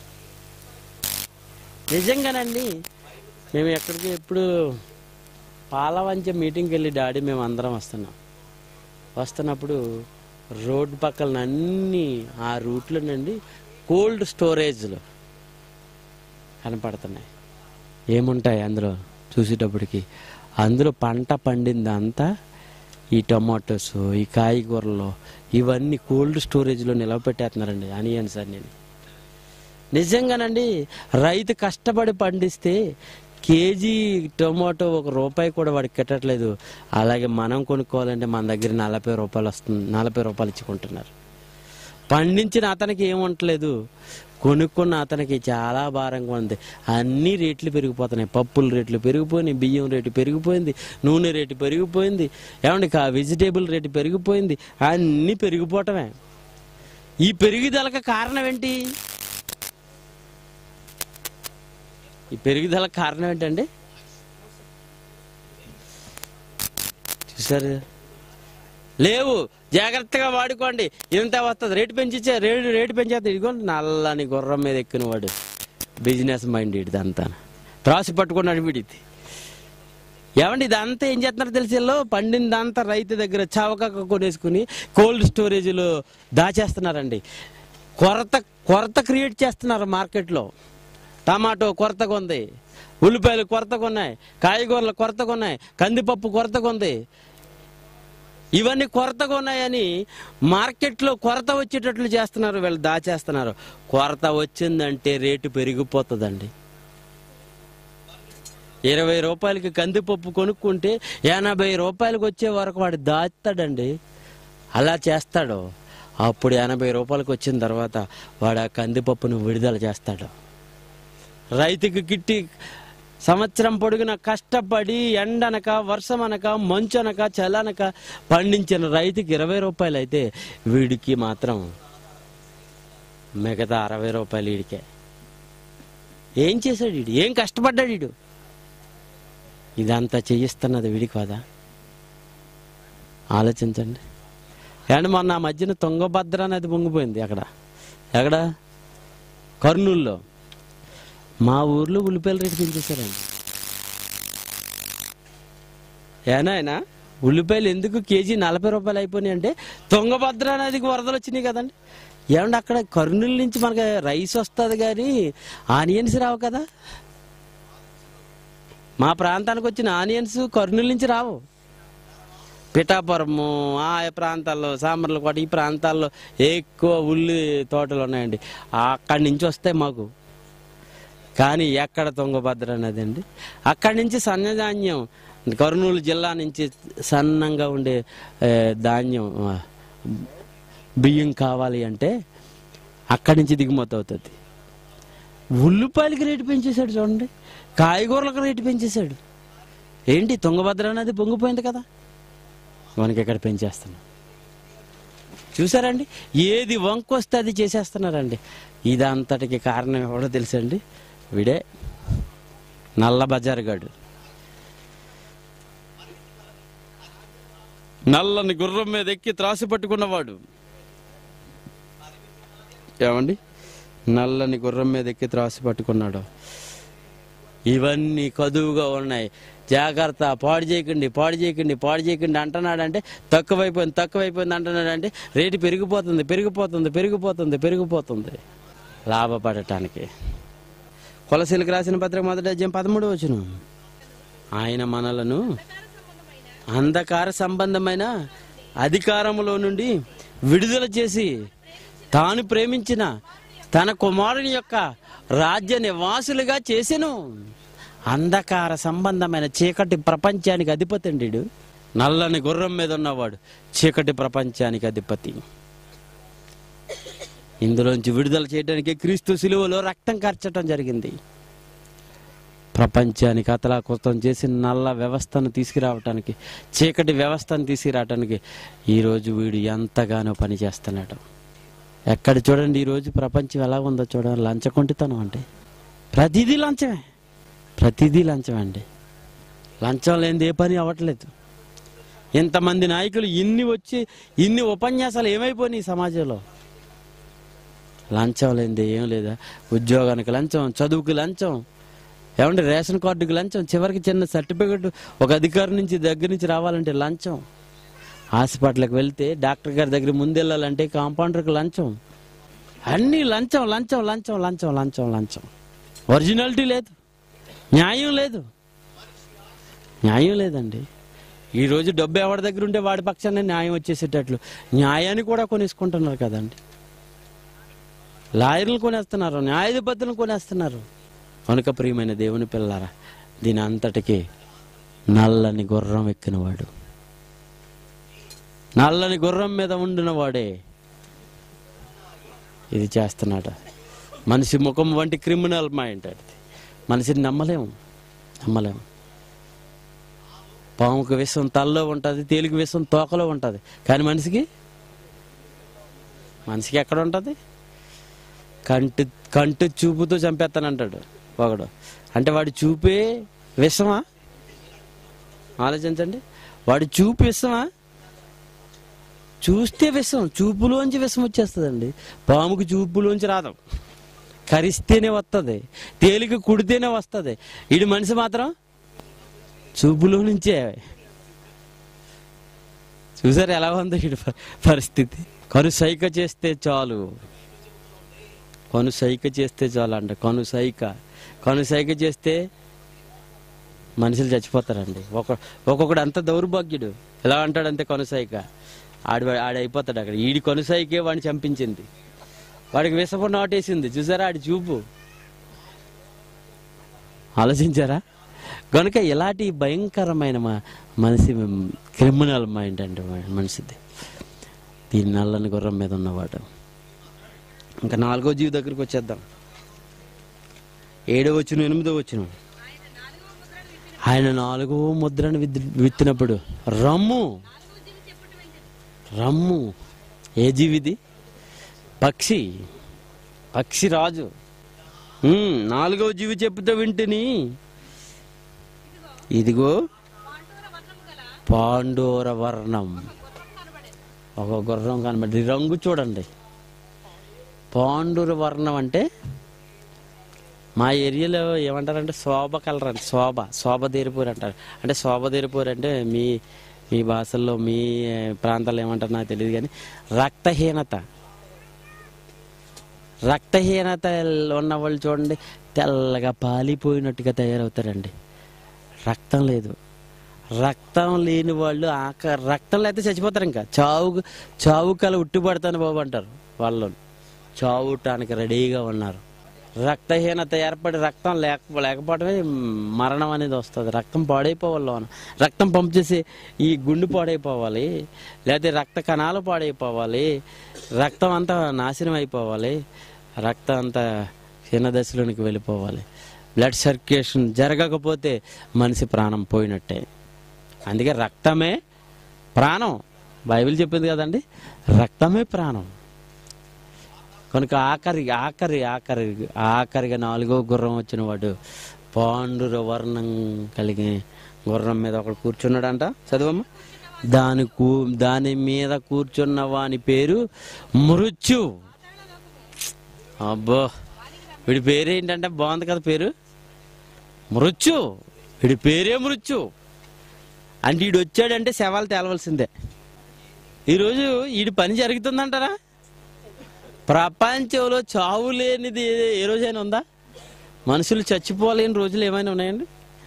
నిజంగానండి మేము ఎక్కడికి ఎప్పుడు పాలవంచ మీటింగ్కి వెళ్ళి డాడీ మేము అందరం వస్తున్నాం వస్తున్నప్పుడు రోడ్డు పక్కన అన్ని ఆ రూట్లో నుండి కోల్డ్ స్టోరేజ్లు కనపడుతున్నాయి ఏముంటాయి అందులో చూసేటప్పటికి అందులో పంట పండిందంతా ఈ టొమాటోస్ ఈ కాయగూరలు ఇవన్నీ కోల్డ్ స్టోరేజ్లో నిలవపెట్టేస్తున్నారండి అనియన్స్ అన్నీ నిజంగానండి రైతు కష్టపడి పండిస్తే కేజీ టొమాటో ఒక రూపాయి కూడా వాడికి కట్టట్లేదు అలాగే మనం కొనుక్కోవాలంటే మన దగ్గర నలభై రూపాయలు వస్తుంది నలభై రూపాయలు ఇచ్చుకుంటున్నారు పండించిన అతనికి ఏముంటలేదు కొనుక్కున్న అతనికి చాలా భారంగా ఉంది అన్ని రేట్లు పెరిగిపోతున్నాయి పప్పుల రేట్లు పెరిగిపోయినాయి బియ్యం రేటు పెరిగిపోయింది నూనె రేటు పెరిగిపోయింది ఏమండి కా వెజిటేబుల్ రేటు పెరిగిపోయింది అన్నీ పెరిగిపోవటమే ఈ పెరుగుదలకు కారణం ఏంటి ఈ పెరుగుదలకు కారణం ఏంటండి చూసారు లేవు జాగ్రత్తగా వాడుకోండి ఇంత వస్తుంది రేటు పెంచిచ్చే రేటు రేటు పెంచేస్తే ఇదిగోండి నల్లని గుర్రం మీద ఎక్కిన వాడు బిజినెస్ మైండ్ ఇదంతా త్రాసి పట్టుకున్నాడు వీడిది ఏమండి ఇదంతా ఏం చేస్తున్నారు తెలిసి వీళ్ళు పండిందంతా రైతు దగ్గర చవక కొనేసుకుని కోల్డ్ స్టోరేజ్లో దాచేస్తున్నారండి కొరత కొరత క్రియేట్ చేస్తున్నారు మార్కెట్లో టమాటో కొరతగా ఉంది ఉల్లిపాయలు కొరతగా ఉన్నాయి కాయగూరలు కొరతగా ఉన్నాయి కందిపప్పు కొరతగా ఉంది ఇవన్నీ కొరతగా ఉన్నాయని మార్కెట్లో కొరత వచ్చేటట్లు చేస్తున్నారు వీళ్ళు దాచేస్తున్నారు కొరత వచ్చిందంటే రేటు పెరిగిపోతుందండి ఇరవై రూపాయలకి కందిపప్పు కొనుక్కుంటే ఎనభై రూపాయలకు వచ్చే వరకు వాడు దాస్తాడండి అలా చేస్తాడు అప్పుడు ఎనభై రూపాయలకు వచ్చిన తర్వాత వాడు ఆ కందిపప్పును విడుదల చేస్తాడు రైతుకి గిట్టి సంవత్సరం పొడుగున కష్టపడి ఎండనక వర్షమనక మంచనక చల్లనక పండించిన రైతుకి ఇరవై రూపాయలు అయితే వీడికి మాత్రం మిగతా అరవై రూపాయలు వీడికే ఏం చేశాడు వీడు ఏం కష్టపడ్డాడు వీడు ఇదంతా చేయిస్తున్నది వీడి కాదా ఆలోచించండి అండ్ మొన్న ఆ మధ్యన తుంగభద్ర అనేది పొంగిపోయింది అక్కడ ఎక్కడ కర్నూలులో మా ఊర్లో ఉల్లిపాయల రేటు పెంచేశారండి ఏనాయనా ఉల్లిపాయలు ఎందుకు కేజీ నలభై రూపాయలు అయిపోయినాయి అంటే తుంగభద్ర నదికి వరదలు వచ్చినాయి కదండి ఏమంటే అక్కడ కర్నూలు నుంచి మనకి రైస్ వస్తుంది కానీ ఆనియన్స్ రావు కదా మా ప్రాంతానికి వచ్చిన ఆనియన్స్ కర్నూలు నుంచి రావు పిఠాపురము ఆ ప్రాంతాల్లో సాంబర్లకోట ఈ ప్రాంతాల్లో ఎక్కువ ఉల్లి తోటలు ఉన్నాయండి అక్కడి నుంచి వస్తాయి మాకు కానీ ఎక్కడ తుంగభద్ర నది అండి అక్కడి నుంచి సన్నధాన్యం కర్నూలు జిల్లా నుంచి సన్నంగా ఉండే ఏ, ధాన్యం ఆ, బియ్యం కావాలి అంటే అక్కడి నుంచి దిగుమతి అవుతుంది ఉల్లిపాయలకి రేటు పెంచేశాడు చూడండి కాయగూరలకు రేటు పెంచేశాడు ఏంటి తుంగభద్ర నది పొంగిపోయింది కదా మనకి ఇక్కడ పెంచేస్తున్నాం చూసారండి ఏది వంకొస్తే అది చేసేస్తున్నారండి ఇదంతటికి కారణం ఎవడో తెలుసండి వీడే నల్ల బజారుగాడు నల్లని గుర్రం మీద ఎక్కి త్రాసి పట్టుకున్నవాడు ఏమండి నల్లని గుర్రం మీద ఎక్కి త్రాసి పట్టుకున్నాడు ఇవన్నీ కదువుగా ఉన్నాయి జాగ్రత్త పాడు చేయకండి పాడు చేయకండి పాడు చేయకండి అంటున్నాడంటే తక్కువైపోయింది తక్కువైపోయింది అంటున్నాడంటే రేటు పెరిగిపోతుంది పెరిగిపోతుంది పెరిగిపోతుంది పెరిగిపోతుంది లాభపడటానికి కొలసీలకు రాసిన పత్రిక మొదటి అధ్యాయం పదమూడు వచ్చును ఆయన మనలను అంధకార సంబంధమైన అధికారములో నుండి విడుదల చేసి తాను ప్రేమించిన తన కుమారుని యొక్క రాజ్య నివాసులుగా చేసెను అంధకార సంబంధమైన చీకటి ప్రపంచానికి అధిపతి అండి ఈడు. నల్లని గుర్రం మీద ఉన్నవాడు చీకటి ప్రపంచానికి అధిపతి ఇందులోంచి విడుదల చేయడానికి క్రీస్తు శిలువలో రక్తం కార్చటం జరిగింది ప్రపంచానికి అతలాకుతం చేసి నల్ల వ్యవస్థను తీసుకురావటానికి చీకటి వ్యవస్థను తీసుకురావటానికి ఈరోజు వీడు ఎంతగానో పని చేస్తున్నాడు ఎక్కడ చూడండి ఈరోజు ప్రపంచం ఎలా ఉందో చూడండి లంచకొంటితనం అంటే ప్రతిదీ లంచమే ప్రతిదీ లంచమే అండి లంచం లేనిది ఏ పని అవ్వట్లేదు ఇంతమంది నాయకులు ఇన్ని వచ్చి ఇన్ని ఉపన్యాసాలు ఏమైపోయినాయి ఈ సమాజంలో లంచం లేనిది ఏం లేదా ఉద్యోగానికి లంచం చదువుకి లంచం ఏమంటే రేషన్ కార్డుకి లంచం చివరికి చిన్న సర్టిఫికెట్ ఒక అధికారి నుంచి దగ్గర నుంచి రావాలంటే లంచం హాస్పిటల్కి వెళ్తే డాక్టర్ గారి దగ్గర ముందు వెళ్ళాలంటే కాంపౌండర్కి లంచం అన్నీ లంచం లంచం లంచం లంచం లంచం లంచం ఒరిజినాలిటీ లేదు న్యాయం లేదు న్యాయం లేదండి ఈరోజు డబ్బు ఎవరి దగ్గర ఉంటే వాడి పక్షాన్ని న్యాయం వచ్చేసేటట్లు న్యాయాన్ని కూడా కొనేసుకుంటున్నారు కదండి లాయర్లు కొనేస్తున్నారు న్యాయాధిపతులను కొనేస్తున్నారు కనుక ప్రియమైన దేవుని పిల్లారా దీని అంతటికి నల్లని గుర్రం ఎక్కినవాడు నల్లని గుర్రం మీద ఉండిన వాడే ఇది చేస్తున్నాడు మనిషి ముఖం వంటి క్రిమినల్ మైండ్ అది మనిషిని నమ్మలేము నమ్మలేము పాముకు విషం తలలో ఉంటుంది తేలిక విషం తోకలో ఉంటుంది కానీ మనిషికి మనిషికి ఎక్కడ ఉంటుంది కంటి కంటి చూపుతో చంపేస్తానంటాడు ఒకడు అంటే వాడి చూపే విషమా ఆలోచించండి వాడి చూపు విషమా చూస్తే విషం చూపులోంచి విషం వచ్చేస్తుందండి పాముకి చూపులోంచి రాదు కరిస్తేనే వస్తుంది తేలిక కుడితేనే వస్తుంది ఇడు మనిషి మాత్రం చూపులో నుంచే చూసారు ఎలా ఉంది ఇడు ప- పరిస్థితి కను సైక చేస్తే చాలు కను సైక చేస్తే చాలు అంట కను సైక కను సైక చేస్తే మనుషులు చచ్చిపోతారండి ఒక ఒక్కొక్కడు అంత దౌర్భాగ్యుడు ఎలా అంటాడంతే కొనసాయిక ఆడి ఆడి అయిపోతాడు అక్కడ ఈడి కొనసాయికే వాడిని చంపించింది వాడికి విషపు నాటేసింది చూసారా ఆడి చూపు ఆలోచించారా కనుక ఇలాంటి భయంకరమైన మ- మనిషి క్రిమినల్ మైండ్ అండి మ- మనిషిది దీని నల్లని గుర్రం మీద ఉన్నవాడు ఇంకా నాలుగో జీవి దగ్గరికి వచ్చేద్దాం ఏడో వచ్చును ఎనిమిదో వచ్చును ఆయన నాలుగో ముద్రను విద్- విత్తినప్పుడు రమ్ము రమ్ము ఏ జీవిది పక్షి పక్షి రాజు ఉమ్, నాలుగవ జీవి చెప్పుతో వింటిని ఇదిగో పాండోర వర్ణం ఒక గుర్రం కనబడి రంగు చూడండి పాండూర వర్ణం అంటే మా ఏరియాలో ఏమంటారంటే శోభ కలర్ అంటే శోభ శోభ దేరిపూరి అంటారు అంటే శోభ దేరిపూరి అంటే మీ మీ భాషల్లో మీ ప్రాంతాల్లో ఏమంటారు నాకు తెలియదు కానీ రక్తహీనత రక్తహీనత ఉన్న వాళ్ళు చూడండి తెల్లగా పాలిపోయినట్టుగా తయారవుతారండి రక్తం లేదు రక్తం లేని వాళ్ళు ఆక రక్తం లేకపోతే చచ్చిపోతారు ఇంకా చావు చావు కల ఉట్టిపడతాను బాబు అంటారు వాళ్ళు చావుటానికి రెడీగా ఉన్నారు రక్తహీనత ఏర్పడి రక్తం లేక లేకపోవడమే మరణం అనేది వస్తుంది రక్తం పాడైపోవాలి లోన. రక్తం పంప్ చేసి ఈ గుండు పాడైపోవాలి లేకపోతే రక్త కణాలు పాడైపోవాలి రక్తం అంతా నాశనం అయిపోవాలి రక్తం అంతా చిన్న దశలోనికి వెళ్ళిపోవాలి బ్లడ్ సర్క్యులేషన్ జరగకపోతే మనిషి ప్రాణం పోయినట్టే అందుకే రక్తమే ప్రాణం బైబిల్ చెప్పింది కదండి రక్తమే ప్రాణం కనుక ఆఖరి ఆఖరి ఆఖరి ఆఖరిగా నాలుగో గుర్రం వచ్చిన వాడు పాండుర వర్ణం కలిగి గుర్రం మీద ఒకడు కూర్చున్నాడంట చదవమ్మా దాని కూ దాని మీద కూర్చున్న వాని పేరు మృత్యు అబ్బో వీడి పేరు ఏంటంటే బాగుంది కదా పేరు మృత్యు వీడి పేరే మృత్యు అంటే వీడు వచ్చాడంటే శవాలు తేలవలసిందే ఈరోజు వీడి పని జరుగుతుందంటారా ప్రపంచంలో చావు లేనిది ఏ- ఏ రోజైనా ఉందా మనుషులు చచ్చిపోలేని రోజులు ఏమైనా ఉన్నాయండి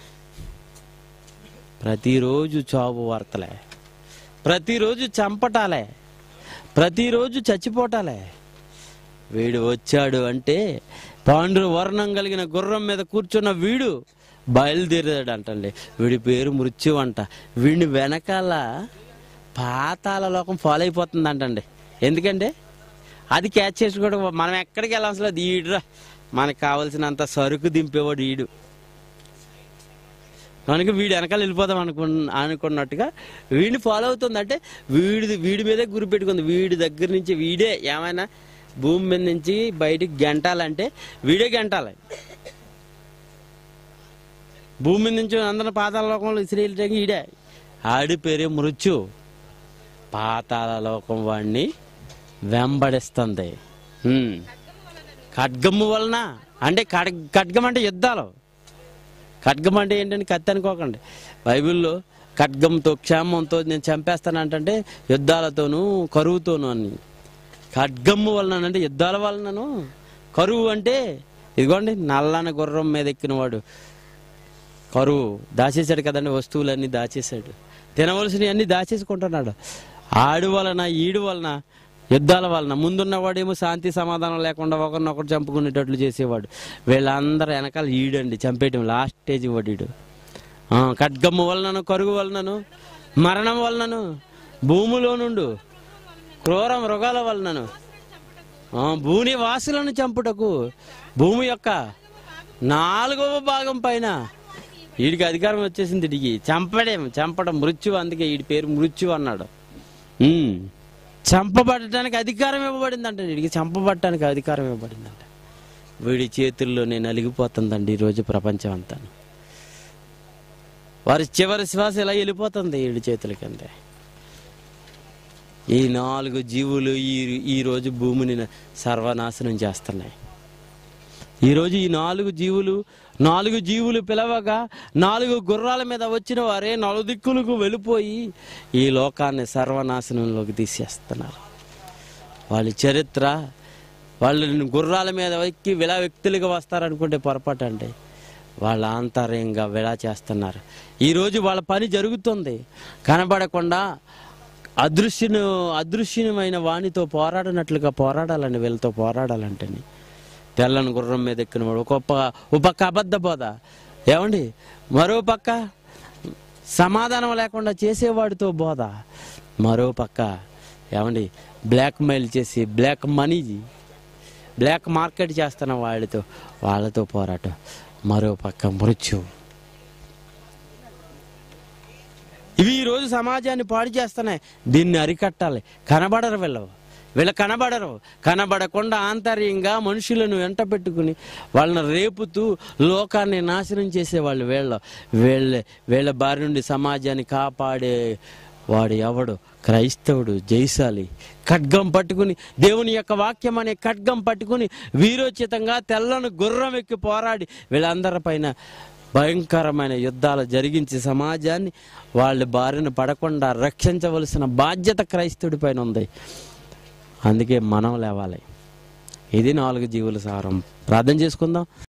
ప్రతిరోజు చావు వార్తలే ప్రతిరోజు చంపటాలే ప్రతిరోజు చచ్చిపోటాలే వీడు వచ్చాడు అంటే పాండు వర్ణం కలిగిన గుర్రం మీద కూర్చున్న వీడు బయలుదేరాడు అంటండి వీడి పేరు మృత్యు అంట వీడిని వెనకాల పాతాల లోకం ఫాలో అయిపోతుంది అంటండి ఎందుకంటే అది క్యాచ్ చేసి కూడా మనం ఎక్కడికి వెళ్ళాల్సిన లేదు ఈడురా మనకు కావలసినంత సరుకు దింపేవాడు ఈడు కనుక వీడు వెనకాల వెళ్ళిపోదాం అనుకు అనుకున్నట్టుగా వీడిని ఫాలో అవుతుంది అంటే వీడి వీడి మీదే గురి పెట్టుకుంది వీడి దగ్గర నుంచి వీడే ఏమైనా భూమి మీద నుంచి బయటికి గెంటాలంటే వీడే గెంటాలి భూమి మీద నుంచి అందరిని పాతాల లోకంలో ఇసిరేయటం ఈడే ఆడి పేరే మృత్యు పాతాల లోకం వాడిని వెంబడిస్తుంది హ్మ్. ఖడ్గము వలన అంటే ఖడ్ ఖడ్గం అంటే యుద్ధాలు ఖడ్గం అంటే ఏంటంటే కత్తి అనుకోకండి బైబిల్లో ఖడ్గంతో క్షేమంతో నేను చంపేస్తానంటే యుద్ధాలతోనూ కరువుతోనూ అని ఖడ్గము వలన అంటే యుద్ధాల వలనను కరువు అంటే ఇదిగోండి నల్లన గుర్రం మీద ఎక్కినవాడు కరువు దాచేశాడు కదండి వస్తువులన్నీ దాచేశాడు తినవలసినవి అన్ని దాచేసుకుంటున్నాడు ఆడు వలన ఈడు వలన యుద్ధాల వలన ముందున్నవాడేమో శాంతి సమాధానం లేకుండా ఒకరినొకరు చంపుకునేటట్లు చేసేవాడు వీళ్ళందరూ వెనకాల ఈడండి చంపేయటం లాస్ట్ స్టేజ్ వాడు ఈడు ఆ, ఖడ్గము వలనను కరుగు వలనను మరణం వలనను భూమిలో నుండు క్రూర మృగాల వలనను ఆ, భూని వాసులను చంపుటకు భూమి యొక్క నాలుగవ భాగం పైన వీడికి అధికారం వచ్చేసింది వీడికి చంపడేం చంపడం మృత్యు అందుకే వీడి పేరు మృత్యు అన్నాడు ఉమ్. చంపబడటానికి అధికారం ఇవ్వబడిందంట వీడికి చంపబడటానికి అధికారం ఇవ్వబడిందంట వీడి చేతుల్లోనే నలిగిపోతుందండి ఈరోజు ప్రపంచం అంతా వారి చివరి శ్వాస ఇలా వెళ్ళిపోతుంది వీడి చేతులకి అంతే ఈ నాలుగు జీవులు ఈ ఈ రోజు భూమిని సర్వనాశనం చేస్తున్నాయి ఈరోజు ఈ నాలుగు జీవులు నాలుగు జీవులు పిలవగా నాలుగు గుర్రాల మీద వచ్చిన వారే నలుదిక్కులకు వెళ్ళిపోయి ఈ లోకాన్ని సర్వనాశనంలోకి తీసేస్తున్నారు వాళ్ళ చరిత్ర వాళ్ళు గుర్రాల మీద ఎక్కి విలా వ్యక్తులుగా వస్తారనుకుంటే పొరపాటు అండి వాళ్ళ ఆంతర్యంగా విలా చేస్తున్నారు ఈరోజు వాళ్ళ పని జరుగుతుంది కనబడకుండా అదృశ్యను అదృశ్యమైన వానితో పోరాడినట్లుగా పోరాడాలండి వీళ్ళతో పోరాడాలంటని తెల్లని గుర్రం మీద ఎక్కిన వాడు ఒక పక్క ఒక పక్క అబద్ధ బోధ ఏమండి మరో పక్క సమాధానం లేకుండా చేసేవాడితో బోధ మరో పక్క ఏమండి బ్లాక్ మెయిల్ చేసి బ్లాక్ మనీ బ్లాక్ మార్కెట్ చేస్తున్న వాళ్ళతో వాళ్ళతో పోరాటం మరో పక్క మృత్యు ఇవి ఈ రోజు సమాజాన్ని పాడు చేస్తున్నాయి దీన్ని అరికట్టాలి కనబడరు వీళ్ళు వీళ్ళు కనబడరు కనబడకుండా ఆంతర్యంగా మనుషులను వెంట పెట్టుకుని వాళ్ళని రేపుతూ లోకాన్ని నాశనం చేసేవాళ్ళు వీళ్ళ వీళ్ళ వీళ్ళ బారి నుండి సమాజాన్ని కాపాడే వాడు ఎవడు క్రైస్తవుడు జైశాలి ఖడ్గం పట్టుకుని దేవుని యొక్క వాక్యం అనే ఖడ్గం పట్టుకుని వీరోచితంగా తెల్లని గుర్రం ఎక్కి పోరాడి వీళ్ళందరిపైన భయంకరమైన యుద్ధాలు జరిగించి సమాజాన్ని వాళ్ళ బారిన పడకుండా రక్షించవలసిన బాధ్యత క్రైస్తవుడి పైన ఉంది అందుకే మనం లేవాలి ఇది నాలుగు జీవుల సారం ప్రార్థన చేసుకుందాం